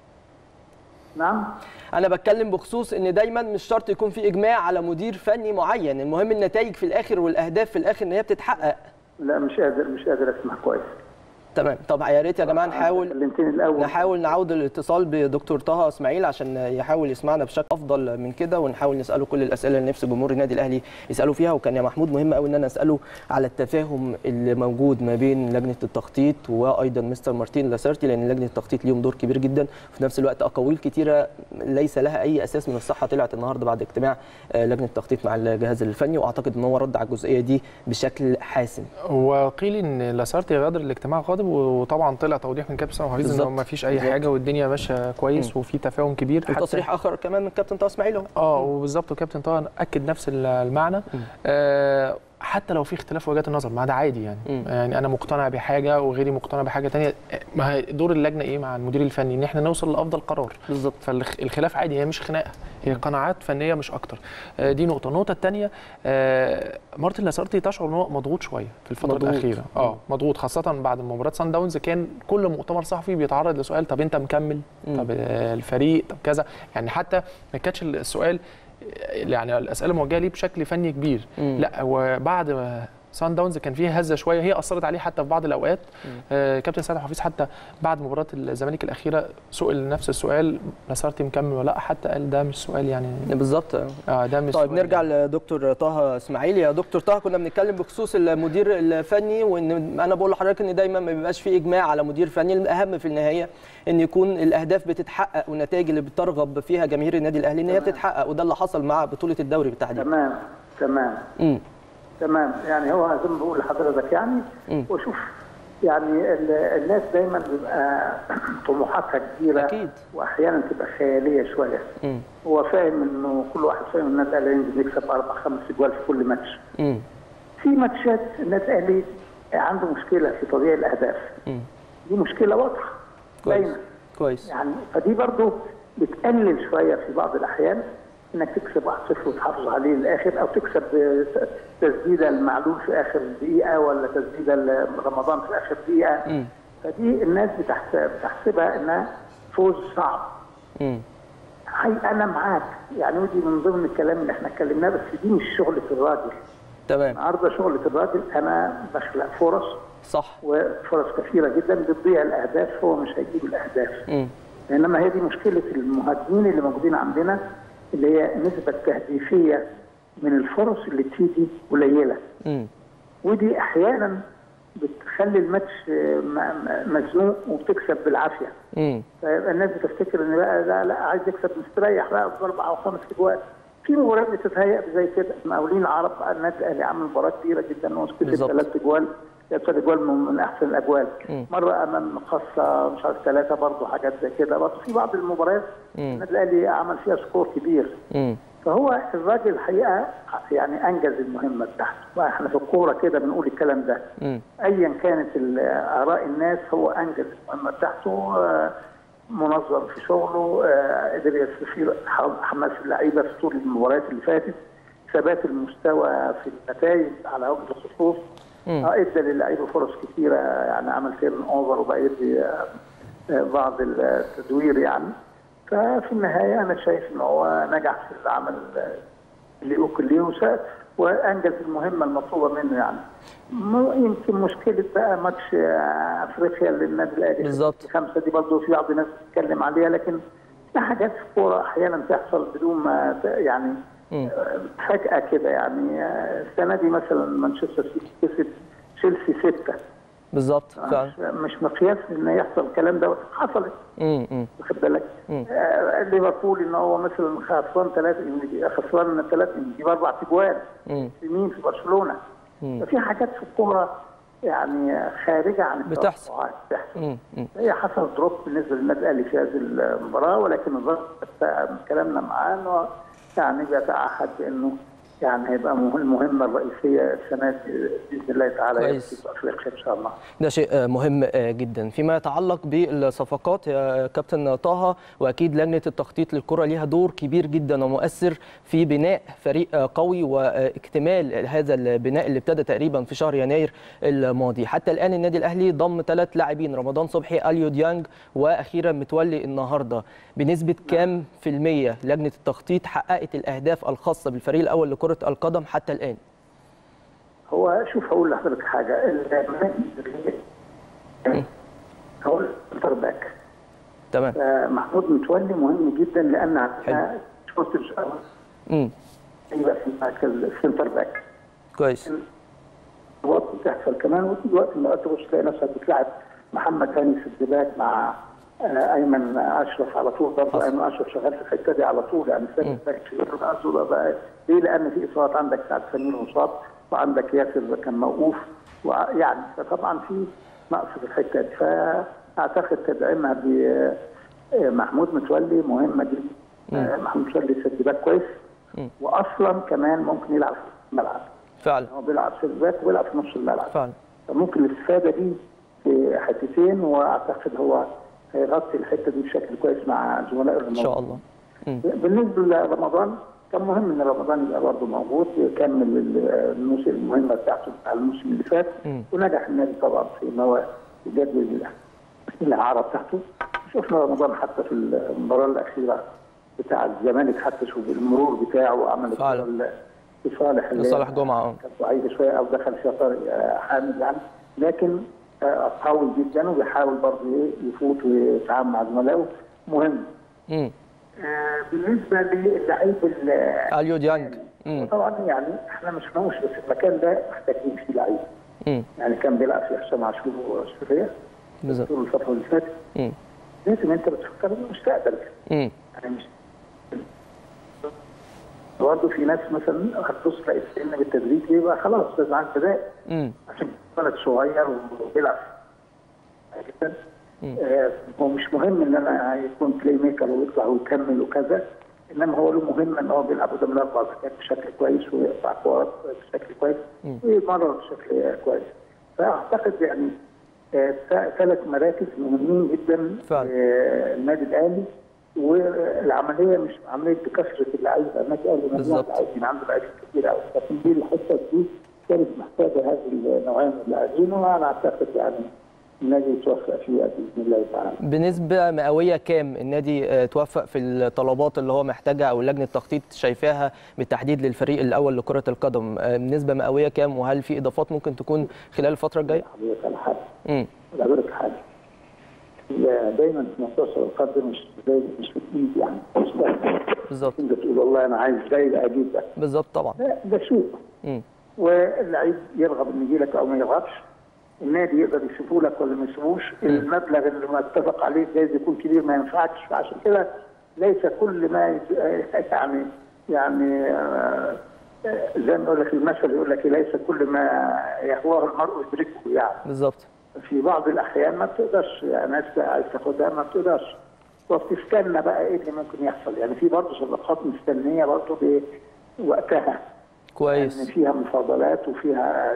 نعم انا بتكلم بخصوص ان دايما مش شرط يكون في اجماع على مدير فني معين المهم النتائج في الاخر والاهداف في الاخر ان هي بتتحقق لا مش قادر مش قادر اسمع كويس تمام طب يا ريت يا جماعه نحاول كلمتني الاول نحاول نعود الاتصال بدكتور طه اسماعيل عشان يحاول يسمعنا بشكل افضل من كده ونحاول نساله كل الاسئله اللي نفس جمهور النادي الاهلي يسالوا فيها وكان يا محمود مهم قوي ان انا اساله على التفاهم اللي موجود ما بين لجنه التخطيط وايضا مستر مارتين لاسارتي لان لجنه التخطيط ليهم دور كبير جدا وفي نفس الوقت اقاويل كتيره ليس لها اي اساس من الصحه طلعت النهارده بعد اجتماع آه، لجنه التخطيط مع الجهاز الفني واعتقد ان هو رد على الجزئيه دي بشكل حاسم وقيل ان لاسارتي غادر الاجتماع غاضب وطبعا طلع توضيح من كابتن سامح حفيظ بالظبط. انه ما فيش اي بالظبط. حاجه والدنيا ماشيه كويس وفي تفاهم كبير حتى- وتصريح اخر كمان من كابتن طه اسماعيل اهو اه وبالظبط وكابتن طه اكد نفس المعنى آه حتى لو في اختلاف في وجهات النظر ما ده عادي يعني مم. يعني انا مقتنع بحاجه وغيري مقتنع بحاجه تانية ما هي دور اللجنه ايه مع المدير الفني ان احنا نوصل لافضل قرار بالظبط فالخلاف عادي هي مش خناقه هي قناعات فنيه مش اكتر آه، دي نقطه النقطه الثانيه مارتن لاسارتي تشعر ان هو مضغوط شويه في الفتره مضغوط. الاخيره اه مضغوط خاصه بعد مباراه سان داونز كان كل مؤتمر صحفي بيتعرض لسؤال طب انت مكمل طب آه، الفريق طب كذا يعني حتى ما كانش السؤال يعني الاسئله موجهه ليه بشكل فني كبير مم. لا وبعد ما سان داونز كان فيه هزه شويه هي اثرت عليه حتى في بعض الاوقات آه كابتن سيد حفيظ حتى بعد مباراه الزمالك الاخيره سئل نفس السؤال لاسارتي مكمل ولا لا حتى قال ده مش سؤال يعني بالظبط اه ده مش طيب سؤال نرجع يعني. لدكتور طه اسماعيل يا دكتور طه كنا بنتكلم بخصوص المدير الفني وان انا بقول لحضرتك ان دايما ما بيبقاش في اجماع على مدير فني الاهم في النهايه ان يكون الاهداف بتتحقق والنتائج اللي بترغب فيها جماهير النادي الاهلي ان هي تمام. بتتحقق وده اللي حصل مع بطوله الدوري بالتحديد تمام تمام امم تمام يعني هو زي ما بقول لحضرتك يعني مم. وشوف يعني ال- الناس دايما بيبقى طموحاتها كبيره أكيد. واحيانا تبقى خياليه شويه امم هو فاهم انه كل واحد فاهم ان النادي الاهلي ينزل يكسب اربع خمس اجوال في كل ماتش امم في ماتشات النادي الاهلي عنده مشكله في تضييع الاهداف امم دي مشكله واضحه كويس باينه كويس يعني فدي برضو بتقلل شويه في بعض الاحيان انك تكسب 1-0 وتحافظ عليه للاخر او تكسب تسديده المعلول في اخر دقيقه ولا تسديده لرمضان في اخر دقيقه مم. فدي الناس بتحس- بتحسبها انها فوز صعب امم هاي انا معاك يعني ودي من ضمن الكلام اللي احنا اتكلمناه بس دي مش شغله الراجل تمام النهارده شغله الراجل انا بخلق فرص صح وفرص كثيره جدا بتضيع الاهداف هو مش هيجيب الاهداف امم انما هي دي مشكله المهاجمين اللي موجودين عندنا اللي هي نسبه تهديفيه من الفرص اللي بتيجي قليله امم ودي احيانا بتخ... بتخلي الماتش آه، م- م- مزنوق وبتكسب بالعافيه امم فيبقى الناس بتفتكر ان بقى لا لا عايز يكسب مستريح بقى باربع او خمس اجوال في مباريات بتتهيأ زي كده مقاولين العرب النادي الاهلي عمل مباراه كبيره جدا وكسب بالظبط. ثلاث اجوال ثلاث اجوال من, من احسن الاجوال مم. مره امام خاصه مش عارف ثلاثه برضه حاجات زي كده برضه في بعض المباريات مم. النادي الاهلي عمل فيها سكور كبير امم فهو الراجل الحقيقه يعني انجز المهمه بتاعته واحنا في الكوره كده بنقول الكلام ده امم ايا كانت ال- اراء الناس هو انجز المهمه بتاعته آه، منظم في شغله آه، قدر يستثير ح- حماس اللعيبه في طول المباريات اللي فاتت ثبات المستوى في النتائج على وجه الخصوص مم. آه، ادى للعيبه فرص كثيره يعني عمل تيرن اوفر وبقى يدي آه، آه، بعض التدوير يعني ففي النهايه انا شايف ان هو نجح في العمل آه، اللي يوكل ليه وسا- وانجز المهمه المطلوبه منه يعني مو يمكن مشكله بقى ماتش آه، افريقيا اللي النادي الاهلي بالظبط. خمسه دي برضه في بعض الناس بتتكلم عليها لكن في حاجات في الكوره احيانا تحصل بدون ما ت- يعني مم. آه، فجاه كده يعني آه، السنه دي مثلا مانشستر سيتي كسب تشيلسي سته بالظبط فعلا مش- مش مقياس ان يحصل الكلام ده حصلت امم امم واخد بالك مم. آه ليفربول ان هو مثلا خسران ثلاثه خسران ثلاثه يجيب اربع تجوال امم في مين في برشلونه مم. ففي حاجات في الكوره يعني خارجه عن بتحصل. التوقعات بتحصل امم امم هي حصل دروب بالنسبه للنادي الاهلي في هذه المباراه ولكن الظاهر من كلامنا معاه انه يعني بيتعهد بانه يعني هيبقى مه- المهمه الرئيسيه السنه دي باذن الله تعالى كويس. في افريقيا ان شاء الله. ده شيء آه، مهم آه، جدا فيما يتعلق بالصفقات يا كابتن طه واكيد لجنه التخطيط للكره ليها دور كبير جدا ومؤثر في بناء فريق آه، قوي واكتمال هذا البناء اللي ابتدى تقريبا في شهر يناير الماضي حتى الان النادي الاهلي ضم ثلاث لاعبين رمضان صبحي اليو ديانج واخيرا متولي النهارده بنسبه كام في الميه لجنه التخطيط حققت الاهداف الخاصه بالفريق الاول لكره القدم حتى الان هو شوف هقول لحضرتك حاجه المنافس اللي هقول سنتر باك تمام آه، محمود متولي مهم جدا لان عندنا شورتج امم يبقى في مركز السنتر باك كويس وقت بتحصل كمان وفي وقت من الاوقات تبص تلاقي نفسك بتلعب محمد هاني في الدباك مع آه، ايمن اشرف على طول برضه حصل. ايمن اشرف شغال في الحته دي على طول يعني ثابت باك في الأرض بقى ليه؟ لان في اصابات عندك سعد سمير مصاب وعندك ياسر كان موقوف ويعني فطبعا في نقص في الحته دي فاعتقد تدعيمها بمحمود متولي مهمه جدا آه، محمود متولي سد باك كويس مم. واصلا كمان ممكن يلعب في الملعب فعلا هو بيلعب في الباك وبيلعب في نص الملعب فعلا فممكن الاستفاده دي في حتتين واعتقد هو هيغطي الحته دي بشكل كويس مع زملائه ان شاء الله مم. بالنسبه لرمضان كان مهم ان رمضان يبقى برضه موجود يكمل الموسم المهمه بتاعته بتاع الموسم اللي فات مم. ونجح النادي طبعا في ان هو يجدد الاعاره بتاعته شفنا رمضان حتى في المباراه الاخيره بتاع الزمالك حتى شوف المرور بتاعه عمل فعلا. الكرة لصالح لصالح جمعة، اه. كانت ضعيفه شويه او دخل فيها طارق آه، حامد يعني لكن آه، قوي جدا وبيحاول برضه إيه يفوت ويتعامل مع زملائه مهم امم آه، بالنسبه للعيب ال- اليو ديانج امم طبعا يعني احنا مش شفناهوش بس المكان ده محتاجين فيه لعيب امم يعني كان بيلعب في حسام عاشور وسوريا بالظبط طول الفتره اللي فاتت امم لازم انت بتفكر بالمستقبل امم يعني مش برضه في ناس مثلا هتبص تلاقي السن بالتدريج يبقى خلاص لازم عن بدايه امم عشان ولد صغير وبيلعب جدا آه، هو مش مهم ان انا يكون بلاي ميكر ويطلع ويكمل وكذا انما هو له مهم ان هو بيلعب قدام الاربع باكات بشكل كويس ويقطع كورات بشكل كويس ويمرر بشكل كويس فاعتقد يعني ثلاث مراكز مهمين جدا فعلا. آه، النادي الاهلي والعمليه مش عمليه كثره اللعيبه النادي الاهلي مجموعة بالظبط. لاعبين عنده لعيبه كتير قوي لكن دي الحته دي كانت محتاجه هذه النوعيه من اللاعبين وانا اعتقد يعني النادي يتوفق فيها باذن الله تعالى. بنسبة مئوية كام النادي آه، توفق في الطلبات اللي هو محتاجها أو لجنة التخطيط شايفاها بالتحديد للفريق الأول لكرة القدم آه، بنسبة مئوية كام وهل في إضافات ممكن تكون خلال الفترة الجاية؟ حضرتك على حاجه امم حضرتك حاجه لا، دايما في منتصف القدم مش زي مش في الايد يعني مش سهل. بالظبط انت تقول والله انا عايز ده يبقى اجيب ده بالظبط طبعا لا ده سوق امم واللعيب يرغب انه يجي لك او ما يرغبش النادي يقدر يسيبه لك ولا ما يسيبوش المبلغ اللي ما اتفق عليه جايز يكون كبير ما ينفعكش فعشان كده ليس كل ما يت- يعني يعني آه، آه، زي ما يقول لك المثل يقول لك ليس كل ما يهواه المرء يدركه يعني بالظبط في بعض الاحيان ما بتقدرش يعني ناس عايز تاخدها ما بتقدرش وبتستنى بقى ايه اللي ممكن يحصل يعني في برضه صفقات مستنيه برضه بوقتها ان كويس فيها مفاضلات وفيها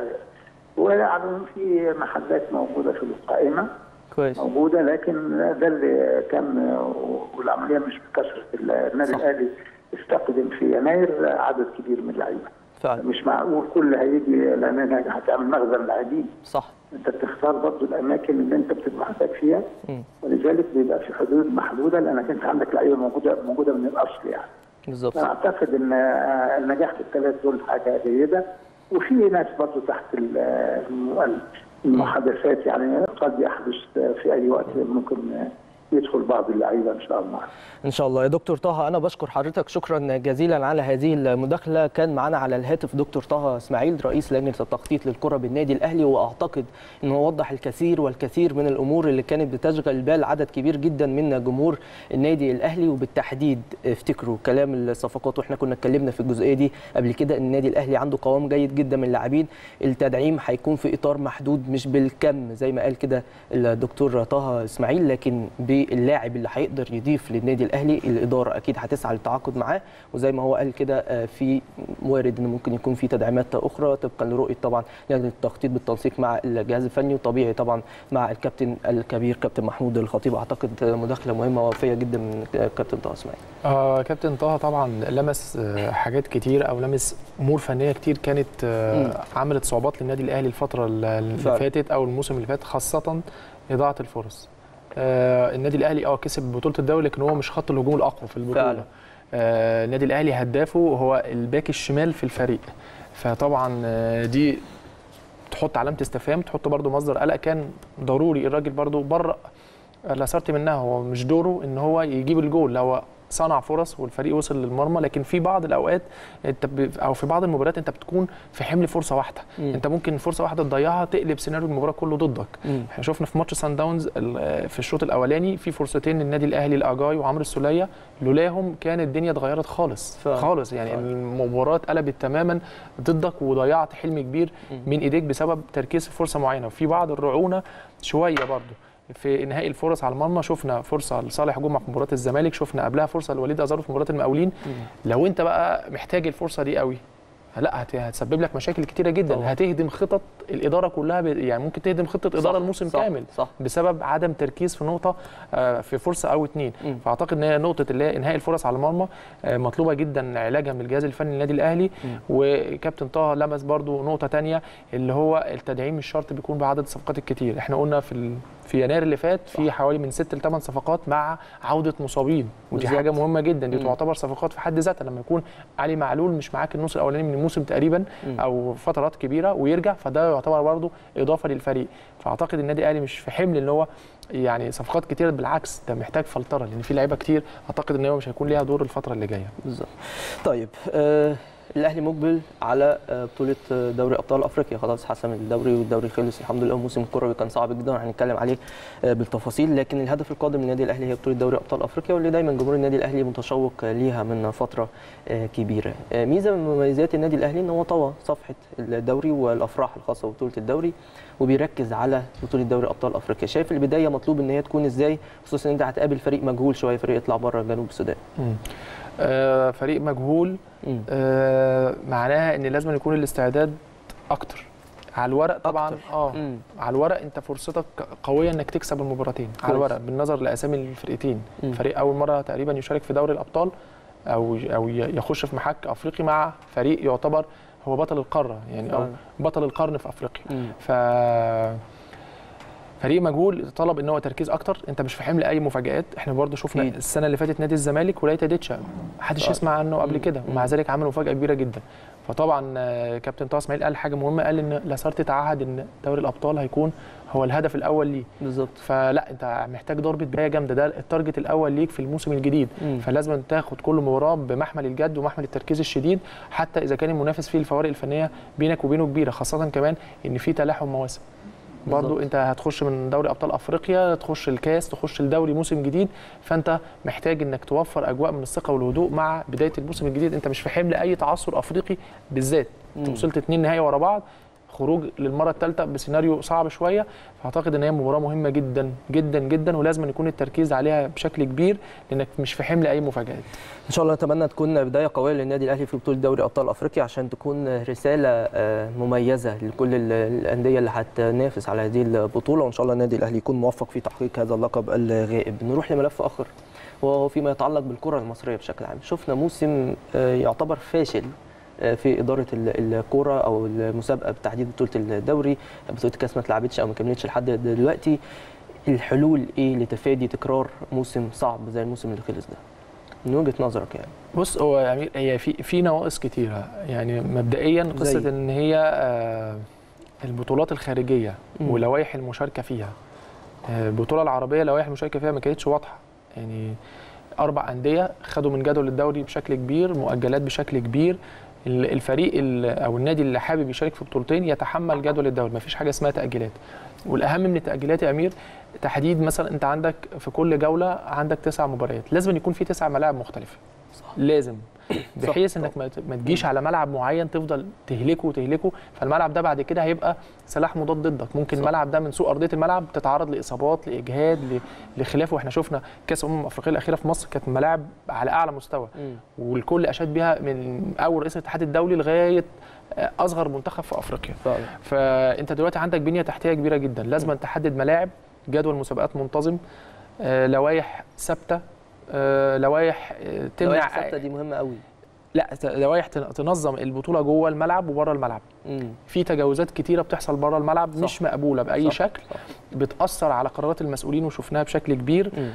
ويعني في محلات موجوده في القائمه كويس موجوده لكن ده اللي كان والعمليه مش بكثره النادي صح. الاهلي استقدم في يناير عدد كبير من اللعيبه فعلا مش معقول كل هيجي لان هتعمل مخزن لاعبين صح انت بتختار برضه الاماكن اللي انت بتبقى محتاج فيها مم. ولذلك بيبقى في حدود محدوده لانك انت عندك لعيبه موجوده موجوده من الاصل يعني بالظبط انا اعتقد ان آه، النجاح في الثلاث دول حاجه جيده وفي ناس برضه تحت ال- الم- المحادثات يعني قد يحدث في اي وقت ممكن يدخل بعض اللعيبه ان شاء الله ان شاء الله يا دكتور طه انا بشكر حضرتك شكرا جزيلا على هذه المداخله كان معنا على الهاتف دكتور طه اسماعيل رئيس لجنه التخطيط للكره بالنادي الاهلي واعتقد انه وضح الكثير والكثير من الامور اللي كانت بتشغل بال عدد كبير جدا من جمهور النادي الاهلي وبالتحديد افتكروا كلام الصفقات واحنا كنا اتكلمنا في الجزئيه دي قبل كده ان النادي الاهلي عنده قوام جيد جدا من اللاعبين التدعيم هيكون في اطار محدود مش بالكم زي ما قال كده الدكتور طه اسماعيل لكن باللاعب اللي هيقدر يضيف للنادي الاهلي الاداره اكيد هتسعى للتعاقد معاه وزي ما هو قال كده آه، في وارد ان ممكن يكون في تدعيمات اخرى طبقا لرؤيه طبعا لجنه التخطيط بالتنسيق مع الجهاز الفني وطبيعي طبعا مع الكابتن الكبير كابتن محمود الخطيب اعتقد مداخله مهمه ووفيه جدا من كابتن طه اسماعيل آه كابتن طه طبعا لمس آه حاجات كتير او لمس امور فنيه كتير كانت مم. آه عملت صعوبات للنادي الاهلي الفتره اللي فعلا. فاتت او الموسم اللي فات خاصه اضاعه الفرص آه النادي الاهلي اه كسب بطوله الدوري لكن هو مش خط الهجوم الاقوى في البطوله فعلا. آه النادي الاهلي هدافه هو الباك الشمال في الفريق فطبعا آه دي تحط علامه استفهام تحط برده مصدر قلق كان ضروري الراجل برده بره لاسارتي منها هو مش دوره ان هو يجيب الجول هو صنع فرص والفريق وصل للمرمى لكن في بعض الاوقات انت ب... او في بعض المباريات انت بتكون في حمل فرصه واحده مم. انت ممكن فرصه واحده تضيعها تقلب سيناريو المباراه كله ضدك مم. احنا شفنا في ماتش سان داونز ال- في الشوط الاولاني في فرصتين للنادي الاهلي الاجاي وعمرو السوليه لولاهم كان الدنيا اتغيرت خالص فعلا. خالص يعني فعلا. المباراه اتقلبت تماما ضدك وضيعت حلم كبير من ايديك بسبب تركيز في فرصه معينه وفي بعض الرعونه شويه برضو في انهاء الفرص على المرمى شفنا فرصه لصالح جمعه في مباراه الزمالك شفنا قبلها فرصه لوليد ازارو في مباراه المقاولين لو انت بقى محتاج الفرصه دي قوي لا هت- هتسبب لك مشاكل كتيره جدا طبعا. هتهدم خطط الاداره كلها ب... يعني ممكن تهدم خطه اداره صح، الموسم صح، كامل صح. بسبب عدم تركيز في نقطه آه، في فرصه او اتنين مم. فاعتقد ان هي نقطه اللي هي انهاء الفرص على المرمى آه، مطلوبه جدا علاجها من الجهاز الفني للنادي الاهلي وكابتن طه لمس برضو نقطه تانية اللي هو التدعيم مش شرط بيكون بعدد الصفقات الكتير احنا قلنا في ال... في يناير اللي فات في حوالي من ست لثمان صفقات مع عوده مصابين ودي بالظبط. حاجه مهمه جدا دي مم. تعتبر صفقات في حد ذاتها لما يكون علي معلول مش معاك النص الاولاني من الموسم تقريبا مم. او فترات كبيره ويرجع فده يعتبر برضه اضافه للفريق فاعتقد النادي الاهلي مش في حمل ان هو يعني صفقات كتير بالعكس ده محتاج فلتره لان في لعيبه كتير اعتقد ان هو مش هيكون ليها دور الفتره اللي جايه بالظبط طيب آه الاهلي مقبل على آه، بطوله آه، دوري ابطال افريقيا خلاص حسم الدوري والدوري خلص الحمد لله موسم الكروي كان صعب جدا وهنتكلم عليه آه، بالتفاصيل لكن الهدف القادم للنادي الاهلي هي بطوله دوري ابطال افريقيا واللي دايما جمهور النادي الاهلي متشوق آه، ليها من فتره آه، كبيره آه، ميزه من مميزات النادي الاهلي ان هو طوى صفحه الدوري والافراح الخاصه ببطوله الدوري وبيركز على بطوله دوري ابطال افريقيا شايف البدايه مطلوب ان هي تكون ازاي خصوصا ان انت هتقابل فريق مجهول شويه فريق يطلع بره جنوب السودان آه فريق مجهول مم. آه معناها ان لازم يكون الاستعداد اكتر على الورق طبعا أكتر. اه مم. على الورق انت فرصتك قويه انك تكسب المباراتين على كويس. الورق بالنظر لاسامي الفرقتين مم. فريق اول مره تقريبا يشارك في دوري الابطال او او يخش في محك افريقي مع فريق يعتبر هو بطل القاره يعني او فعلا. بطل القرن في افريقيا مم. ف فريق مجهول طلب ان هو تركيز اكتر انت مش في حمل اي مفاجات احنا برضو شفنا أكيد. السنه اللي فاتت نادي الزمالك ولايه ديتشا محدش صح. يسمع عنه قبل مم. كده مم. ومع ذلك عمل مفاجاه كبيره جدا فطبعا آه، كابتن طه اسماعيل قال حاجه مهمه قال ان لاسارتي تعهد ان دوري الابطال هيكون هو الهدف الاول ليه بالظبط فلا انت محتاج ضربه بدايه جامده ده التارجت الاول ليك في الموسم الجديد مم. فلازم تاخد كل مباراه بمحمل الجد ومحمل التركيز الشديد حتى اذا كان المنافس فيه الفوارق الفنيه بينك وبينه كبيره خاصه كمان ان في تلاحم مواسم برضو بالظبط. انت هتخش من دوري ابطال افريقيا تخش الكاس تخش الدوري موسم جديد فانت محتاج انك توفر اجواء من الثقه والهدوء مع بدايه الموسم الجديد انت مش في حمل اي تعثر افريقي بالذات انت مم. وصلت اتنين نهائي ورا بعض خروج للمره الثالثه بسيناريو صعب شويه فاعتقد ان هي مباراه مهمه جدا جدا جدا ولازم يكون التركيز عليها بشكل كبير لانك مش في حمل اي مفاجات ان شاء الله نتمنى تكون بدايه قويه للنادي الاهلي في بطوله دوري ابطال افريقيا عشان تكون رساله آه، مميزه لكل ال- الانديه اللي هتنافس على هذه البطوله وان شاء الله النادي الاهلي يكون موفق في تحقيق هذا اللقب الغائب نروح لملف اخر وهو فيما يتعلق بالكره المصريه بشكل عام شفنا موسم آه، يعتبر فاشل آه، في اداره ال- الكوره او المسابقه بتحديد بطوله الدوري بطوله الكاس ما اتلعبتش او ما كملتش لحد دلوقتي الحلول ايه لتفادي تكرار موسم صعب زي الموسم اللي خلص ده من وجهه نظرك يعني بص هو يا امير هي في في نواقص كتيره يعني مبدئيا قصه زي؟ ان هي آه، البطولات الخارجيه مم. ولوائح المشاركه فيها آه، البطوله العربيه لوائح المشاركه فيها ما كانتش واضحه يعني اربع انديه خدوا من جدول الدوري بشكل كبير مؤجلات بشكل كبير ال- الفريق ال- او النادي اللي حابب يشارك في بطولتين يتحمل جدول الدوري ما فيش حاجه اسمها تاجيلات والاهم من التاجيلات يا امير تحديد مثلا انت عندك في كل جوله عندك تسع مباريات لازم يكون في تسع ملاعب مختلفه صح. لازم بحيث صح. انك ما ت- ما تجيش على ملعب معين تفضل تهلكه وتهلكه فالملعب ده بعد كده هيبقى سلاح مضاد ضدك ممكن صح. الملعب ده من سوء ارضيه الملعب تتعرض لاصابات لاجهاد ل- لخلاف واحنا شفنا كاس امم افريقيا الاخيره في مصر كانت ملاعب على اعلى مستوى مم. والكل اشاد بيها من اول رئيس الاتحاد الدولي لغايه آه، اصغر منتخب في افريقيا فعلا فانت دلوقتي عندك بنيه تحتيه كبيره جدا لازم أن تحدد ملاعب جدول مسابقات منتظم آه، لوائح ثابته آه، لوائح آه، تمنع اللوائح الثابته دي مهمه قوي لا ت- لوائح تن- تنظم البطوله جوه الملعب وبره الملعب مم. في تجاوزات كتيره بتحصل بره الملعب صح. مش مقبوله باي صح. شكل صح. بتاثر على قرارات المسؤولين وشفناها بشكل كبير مم.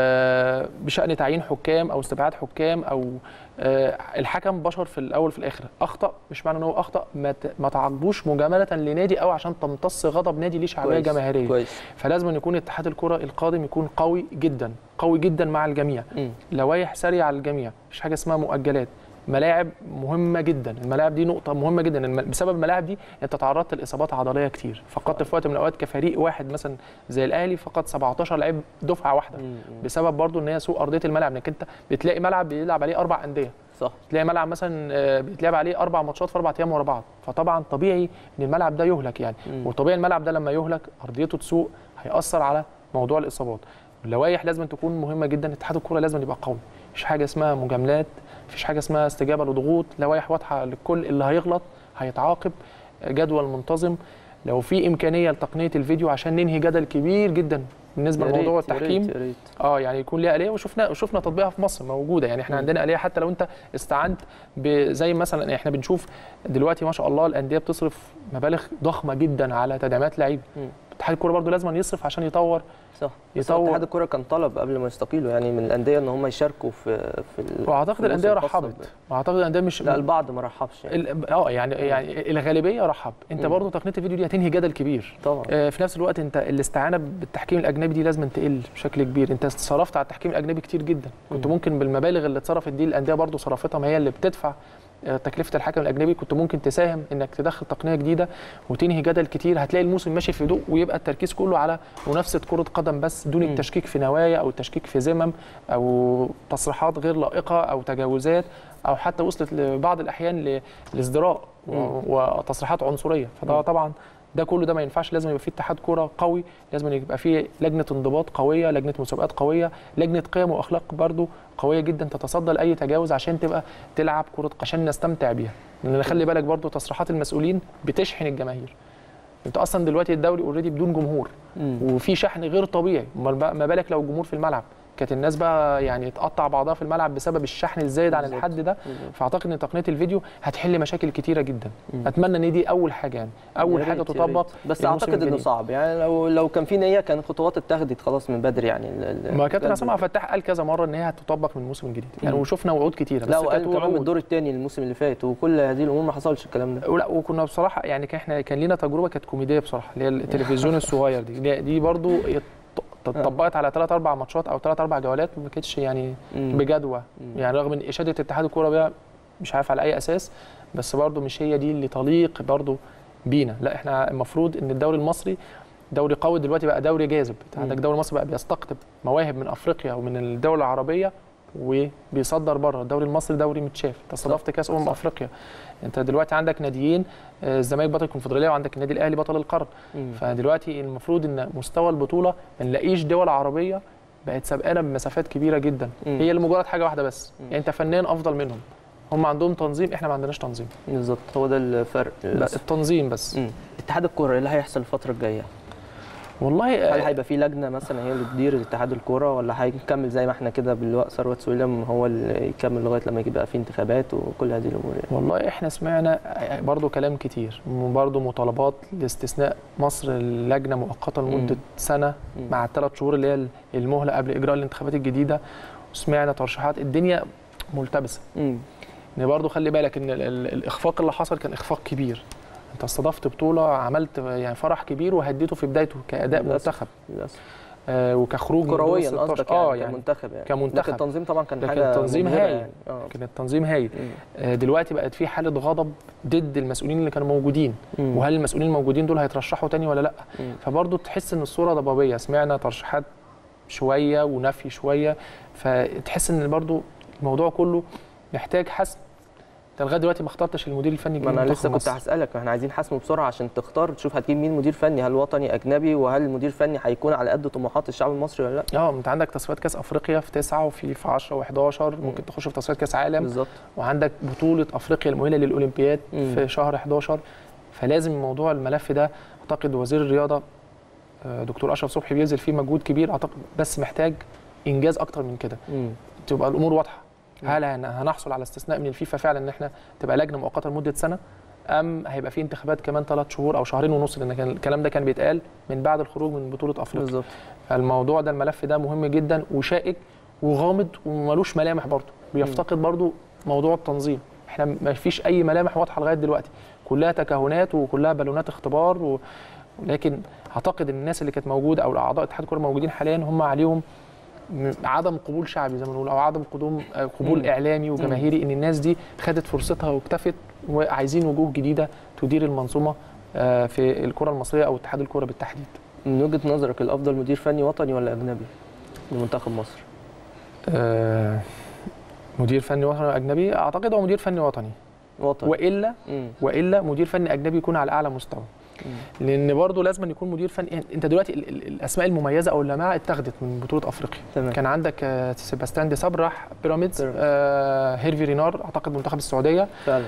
آه، بشان تعيين حكام او استبعاد حكام او آه، الحكم بشر في الاول في الاخر اخطا مش معنى ان هو اخطا ما ت- ما تعاقبوش مجامله لنادي او عشان تمتص غضب نادي ليه شعبيه كويس. جماهيريه كويس فلازم أن يكون اتحاد الكره القادم يكون قوي جدا قوي جدا مع الجميع مم. لوائح سريعه على الجميع مفيش حاجه اسمها مؤجلات ملاعب مهمه جدا الملاعب دي نقطه مهمه جدا الم- بسبب الملاعب دي انت تعرضت لاصابات عضليه كتير فقدت في وقت من الاوقات كفريق واحد مثلا زي الاهلي فقد 17 لعيب دفعه واحده مم. بسبب برضو ان هي سوء ارضيه الملعب انك انت بتلاقي ملعب بيلعب عليه اربع انديه صح تلاقي ملعب مثلا آه، بيتلعب عليه اربع ماتشات في اربع ايام ورا بعض فطبعا طبيعي ان الملعب ده يهلك يعني مم. وطبيعي الملعب ده لما يهلك ارضيته تسوء هياثر على موضوع الاصابات اللوائح لازم تكون مهمه جدا اتحاد الكوره لازم يبقى قوي مفيش حاجه اسمها مجاملات مفيش حاجه اسمها استجابه لضغوط لوائح واضحه للكل اللي هيغلط هيتعاقب جدول منتظم لو في امكانيه لتقنيه الفيديو عشان ننهي جدل كبير جدا بالنسبه يا لموضوع ريت، يا ريت، التحكيم يا ريت. اه يعني يكون ليها آلية وشفنا شفنا تطبيقها في مصر موجودة يعني احنا مم. عندنا آلية حتى لو انت استعنت ب- زي مثلا احنا بنشوف دلوقتي ما شاء الله الأندية بتصرف مبالغ ضخمة جدا على تدعيمات لعيبة مم. اتحاد الكورة برضو لازم يصرف عشان يطور صح بس هو يطور اتحاد الكوره كان طلب قبل ما يستقيلوا يعني من الانديه ان هم يشاركوا في في ال- واعتقد الفلوس الأندية الخاصة ب- رحبت واعتقد الأندية مش لا البعض ما رحبش يعني. ال- اه يعني يعني الغالبية رحب انت مم. برضو تقنية الفيديو دي هتنهي جدل كبير طبعا آه، في نفس الوقت انت الاستعانه بالتحكيم الاجنبي دي لازم تقل بشكل كبير انت صرفت على التحكيم الاجنبي كتير جدا كنت مم. ممكن بالمبالغ اللي اتصرفت دي الانديه برضو صرفتها ما هي اللي بتدفع آه، تكلفه الحكم الاجنبي كنت ممكن تساهم انك تدخل تقنيه جديده وتنهي جدل كتير هتلاقي الموسم ماشي في هدوء ويبقى التركيز كله على منافسه كره قدم بس دون مم. التشكيك في نوايا او التشكيك في ذمم او تصريحات غير لائقه او تجاوزات او حتى وصلت لبعض الاحيان ل- لازدراء و- مم. وتصريحات عنصريه فده مم. طبعا ده كله ده ما ينفعش لازم يبقى فيه اتحاد كوره قوي لازم يبقى فيه لجنه انضباط قويه لجنه مسابقات قويه لجنه قيم واخلاق برضو قويه جدا تتصدى لاي تجاوز عشان تبقى تلعب كره عشان نستمتع بيها لان خلي بالك برضو تصريحات المسؤولين بتشحن الجماهير انت اصلا دلوقتي الدوري اوريدي بدون جمهور مم. وفي شحن غير طبيعي امال بقى- ما بالك لو الجمهور في الملعب كانت الناس بقى يعني تقطع بعضها في الملعب بسبب الشحن الزايد عن بالظبط. الحد ده بالظبط. فاعتقد ان تقنيه الفيديو هتحل مشاكل كتيره جدا مم. اتمنى ان دي اول حاجه يعني اول يا حاجه ريت، يا تطبق ريت. بس للموسم اعتقد انه الجديد. صعب يعني لو لو كان في نيه كانت خطوات اتخذت خلاص من بدري يعني ال- ال- ما كابتن ال- عصام عبد الفتاح قال كذا مره ان هي هتطبق من الموسم الجديد يعني مم. وشفنا وعود كتيره بس لا كانت وقال كمان من وعود. الدور الثاني الموسم اللي فات وكل هذه الامور ما حصلش الكلام ده ولا وكنا بصراحه يعني كان احنا كان لينا تجربه كانت كوميديه بصراحه اللي هي التلفزيون الصغير دي دي, دي برضو ات- اتطبقت على ثلاث اربع ماتشات او ثلاث اربع جولات ما كانتش يعني مم. بجدوى مم. يعني رغم ان اشاده اتحاد الكوره بيها مش عارف على اي اساس بس برضو مش هي دي اللي تليق برضو بينا لا احنا المفروض ان الدوري المصري دوري قوي دلوقتي بقى دوري جاذب انت مم. عندك دوري مصر بقى بيستقطب مواهب من افريقيا ومن الدول العربيه وبيصدر بره الدوري المصري دوري متشاف انت استضفت كاس امم صح. افريقيا انت دلوقتي عندك ناديين آه، الزمالك بطل الكونفدراليه وعندك النادي الاهلي بطل القرن مم. فدلوقتي المفروض ان مستوى البطوله ما نلاقيش دول عربيه بقت سابقانا بمسافات كبيره جدا مم. هي لمجرد حاجه واحده بس مم. يعني انت فنيا افضل منهم هم عندهم تنظيم احنا ما عندناش تنظيم بالظبط هو ده الفرق بس للأسف. التنظيم بس مم. اتحاد الكوره ايه اللي هيحصل الفتره الجايه؟ والله هل آه، هيبقى في لجنه مثلا هي اللي تدير اتحاد الكوره ولا هيكمل زي ما احنا كده بالوقت ثروت سويلم هو اللي يكمل لغايه لما يبقى في انتخابات وكل هذه الامور يعني. والله احنا سمعنا برضو كلام كتير برضو مطالبات لاستثناء مصر اللجنه مؤقته لمده مم. سنه مم. مع الثلاث شهور اللي هي المهله قبل اجراء الانتخابات الجديده وسمعنا ترشيحات الدنيا ملتبسه مم. ان برضو خلي بالك ان ال- ال- الاخفاق اللي حصل كان اخفاق كبير انت استضفت بطوله عملت يعني فرح كبير وهديته في بدايته كاداء للأسف. منتخب للاسف آه وكخروج من دور كرويا 16. قصدك اه يعني يعني كمنتخب يعني كمنتخب. لكن التنظيم طبعا كان لكن حاجه التنظيم مبهرة هايل. يعني. اه كان التنظيم هايل مم. آه دلوقتي بقت في حاله غضب ضد المسؤولين اللي كانوا موجودين مم. وهل المسؤولين الموجودين دول هيترشحوا تاني ولا لا مم. فبرضه تحس ان الصوره ضبابيه سمعنا ترشيحات شويه ونفي شويه فتحس ان برضه الموضوع كله محتاج حسم انت لغايه دلوقتي ما اخترتش المدير الفني ما انا لمنتخب لسه كنت مصر. هسالك احنا عايزين حسم بسرعه عشان تختار تشوف هتجيب مين مدير فني هل وطني اجنبي وهل المدير الفني هيكون على قد طموحات الشعب المصري ولا لا اه انت عندك تصفيات كاس افريقيا في 9 وفي في 10 و11 ممكن تخش في تصفيات كاس عالم بالظبط وعندك بطوله افريقيا المؤهله للاولمبياد مم. في شهر 11 فلازم موضوع الملف ده اعتقد وزير الرياضه آه، دكتور اشرف صبحي بيبذل فيه مجهود كبير اعتقد بس محتاج انجاز اكتر من كده مم. تبقى الامور واضحه مم. هل هن- هنحصل على استثناء من الفيفا فعلا ان احنا تبقى لجنه مؤقته لمده سنه ام هيبقى في انتخابات كمان ثلاث شهور او شهرين ونص لان كان الكلام ده كان بيتقال من بعد الخروج من بطوله افريقيا بالظبط فالموضوع ده الملف ده مهم جدا وشائك وغامض وملوش ملامح برضه بيفتقد برضه موضوع التنظيم احنا ما فيش اي ملامح واضحه لغايه دلوقتي كلها تكهنات وكلها بالونات اختبار و... لكن اعتقد ان الناس اللي كانت موجوده او الاعضاء اتحاد الكوره موجودين حاليا هم عليهم م- عدم قبول شعبي زي ما نقول او عدم قدوم آه، قبول مم. اعلامي وجماهيري ان الناس دي خدت فرصتها واكتفت وعايزين وجوه جديده تدير المنظومه آه، في الكره المصريه او اتحاد الكوره بالتحديد من وجهه نظرك الافضل مدير فني وطني ولا اجنبي لمنتخب مصر آه، مدير فني وطني اجنبي اعتقد هو مدير فني وطني وطني والا مم. والا مدير فني اجنبي يكون على اعلى مستوى مم. لان برضه لازم أن يكون مدير فني انت دلوقتي ال- ال- الاسماء المميزه او اللماعه اتاخدت من بطوله افريقيا تمام كان عندك آه، سيباستيان دي ساب راح بيراميدز بيراميدز. آه هيرفي رينار اعتقد منتخب السعوديه فعلا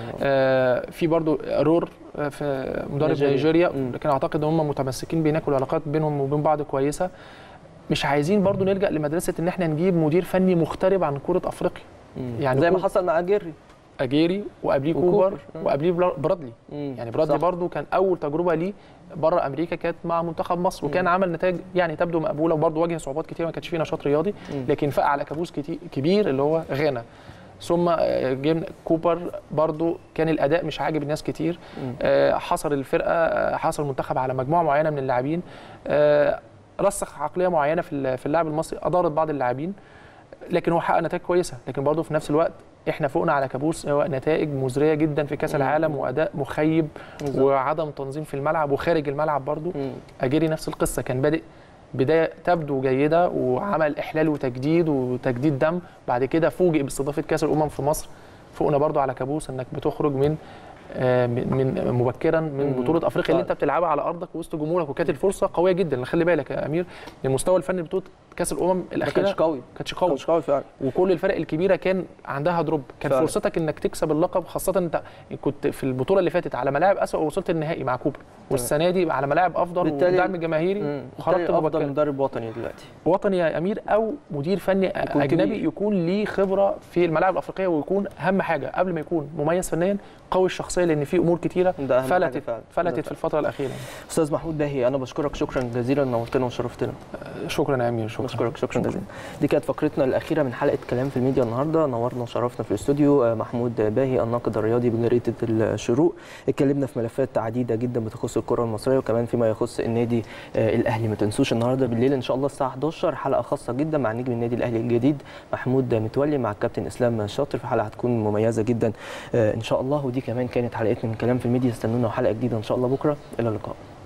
آه في برضه رور آه، في مدرب نيجيريا. نيجيريا مم. لكن اعتقد ان هم متمسكين بهناك والعلاقات بينهم وبين بعض كويسه مش عايزين برضه نلجا لمدرسه ان احنا نجيب مدير فني مغترب عن كره افريقيا مم. يعني زي ما كل- حصل مع جيري اجيري وقبليه وكوبر. كوبر آه. وقبليه بلا- برادلي مم. يعني برادلي صح. برضو كان اول تجربه ليه بره امريكا كانت مع منتخب مصر وكان مم. عمل نتائج يعني تبدو مقبوله وبرضه واجه صعوبات كتير ما كانش فيه نشاط رياضي مم. لكن فاق على كابوس كتير كبير اللي هو غانا ثم آه، جبنا كوبر برضو كان الاداء مش عاجب الناس كتير مم. آه، حصر الفرقه آه، حصر المنتخب على مجموعه معينه من اللاعبين آه، رسخ عقليه معينه في ال- في اللاعب المصري ادارت بعض اللاعبين لكن هو حقق نتائج كويسه لكن برضه في نفس الوقت احنا فوقنا على كابوس هو نتائج مزريه جدا في كاس مم. العالم واداء مخيب بالظبط. وعدم تنظيم في الملعب وخارج الملعب برضه مم. اجيري نفس القصه كان بادئ بدايه تبدو جيده وعمل احلال وتجديد وتجديد دم بعد كده فوجئ باستضافه كاس الامم في مصر فوقنا برضو على كابوس انك بتخرج من آه، من من مبكرا من مم. بطوله افريقيا اللي فعلا. انت بتلعبها على ارضك وسط جمهورك وكانت الفرصه قويه جدا خلي بالك يا امير المستوى الفني بطوله كاس الامم ما الاخيره كانش قوي كانتش ما قوي كانش قوي فعلا وكل الفرق الكبيره كان عندها دروب كان فعلا. فرصتك انك تكسب اللقب خاصه انت كنت في البطوله اللي فاتت على ملاعب اسوء ووصلت النهائي مع كوبر والسنه دي على ملاعب افضل بالتالي- ودعم جماهيري مم. وخرجت بالتالي افضل مبكرا مدرب وطني دلوقتي وطني يا امير او مدير فني يكون اجنبي كبير. يكون ليه خبره في الملاعب الافريقيه ويكون اهم حاجه قبل ما يكون مميز فنيا قوي الشخصيه لان في امور كتيره ده أهم حاجة فلتت فعلا. ده فلتت فعلا. في الفتره الاخيره استاذ محمود باهي انا بشكرك شكرا جزيلا نورتنا وشرفتنا شكرا يا امير شكرا بشكرك شكرا جزيلا دي كانت فقرتنا الاخيره من حلقه كلام في الميديا النهارده نورنا وشرفنا في الاستوديو آه، محمود باهي الناقد الرياضي بجريده الشروق اتكلمنا في ملفات عديده جدا بتخص الكره المصريه وكمان فيما يخص النادي آه، الاهلي ما تنسوش النهارده بالليل ان شاء الله الساعه 11 حلقه خاصه جدا مع نجم النادي الاهلي الجديد محمود متولي مع الكابتن اسلام شاطر في حلقه هتكون مميزه جدا آه، ان شاء الله ودي كمان كانت حلقتنا من كلام في الميديا استنونا حلقه جديده ان شاء الله بكره الى اللقاء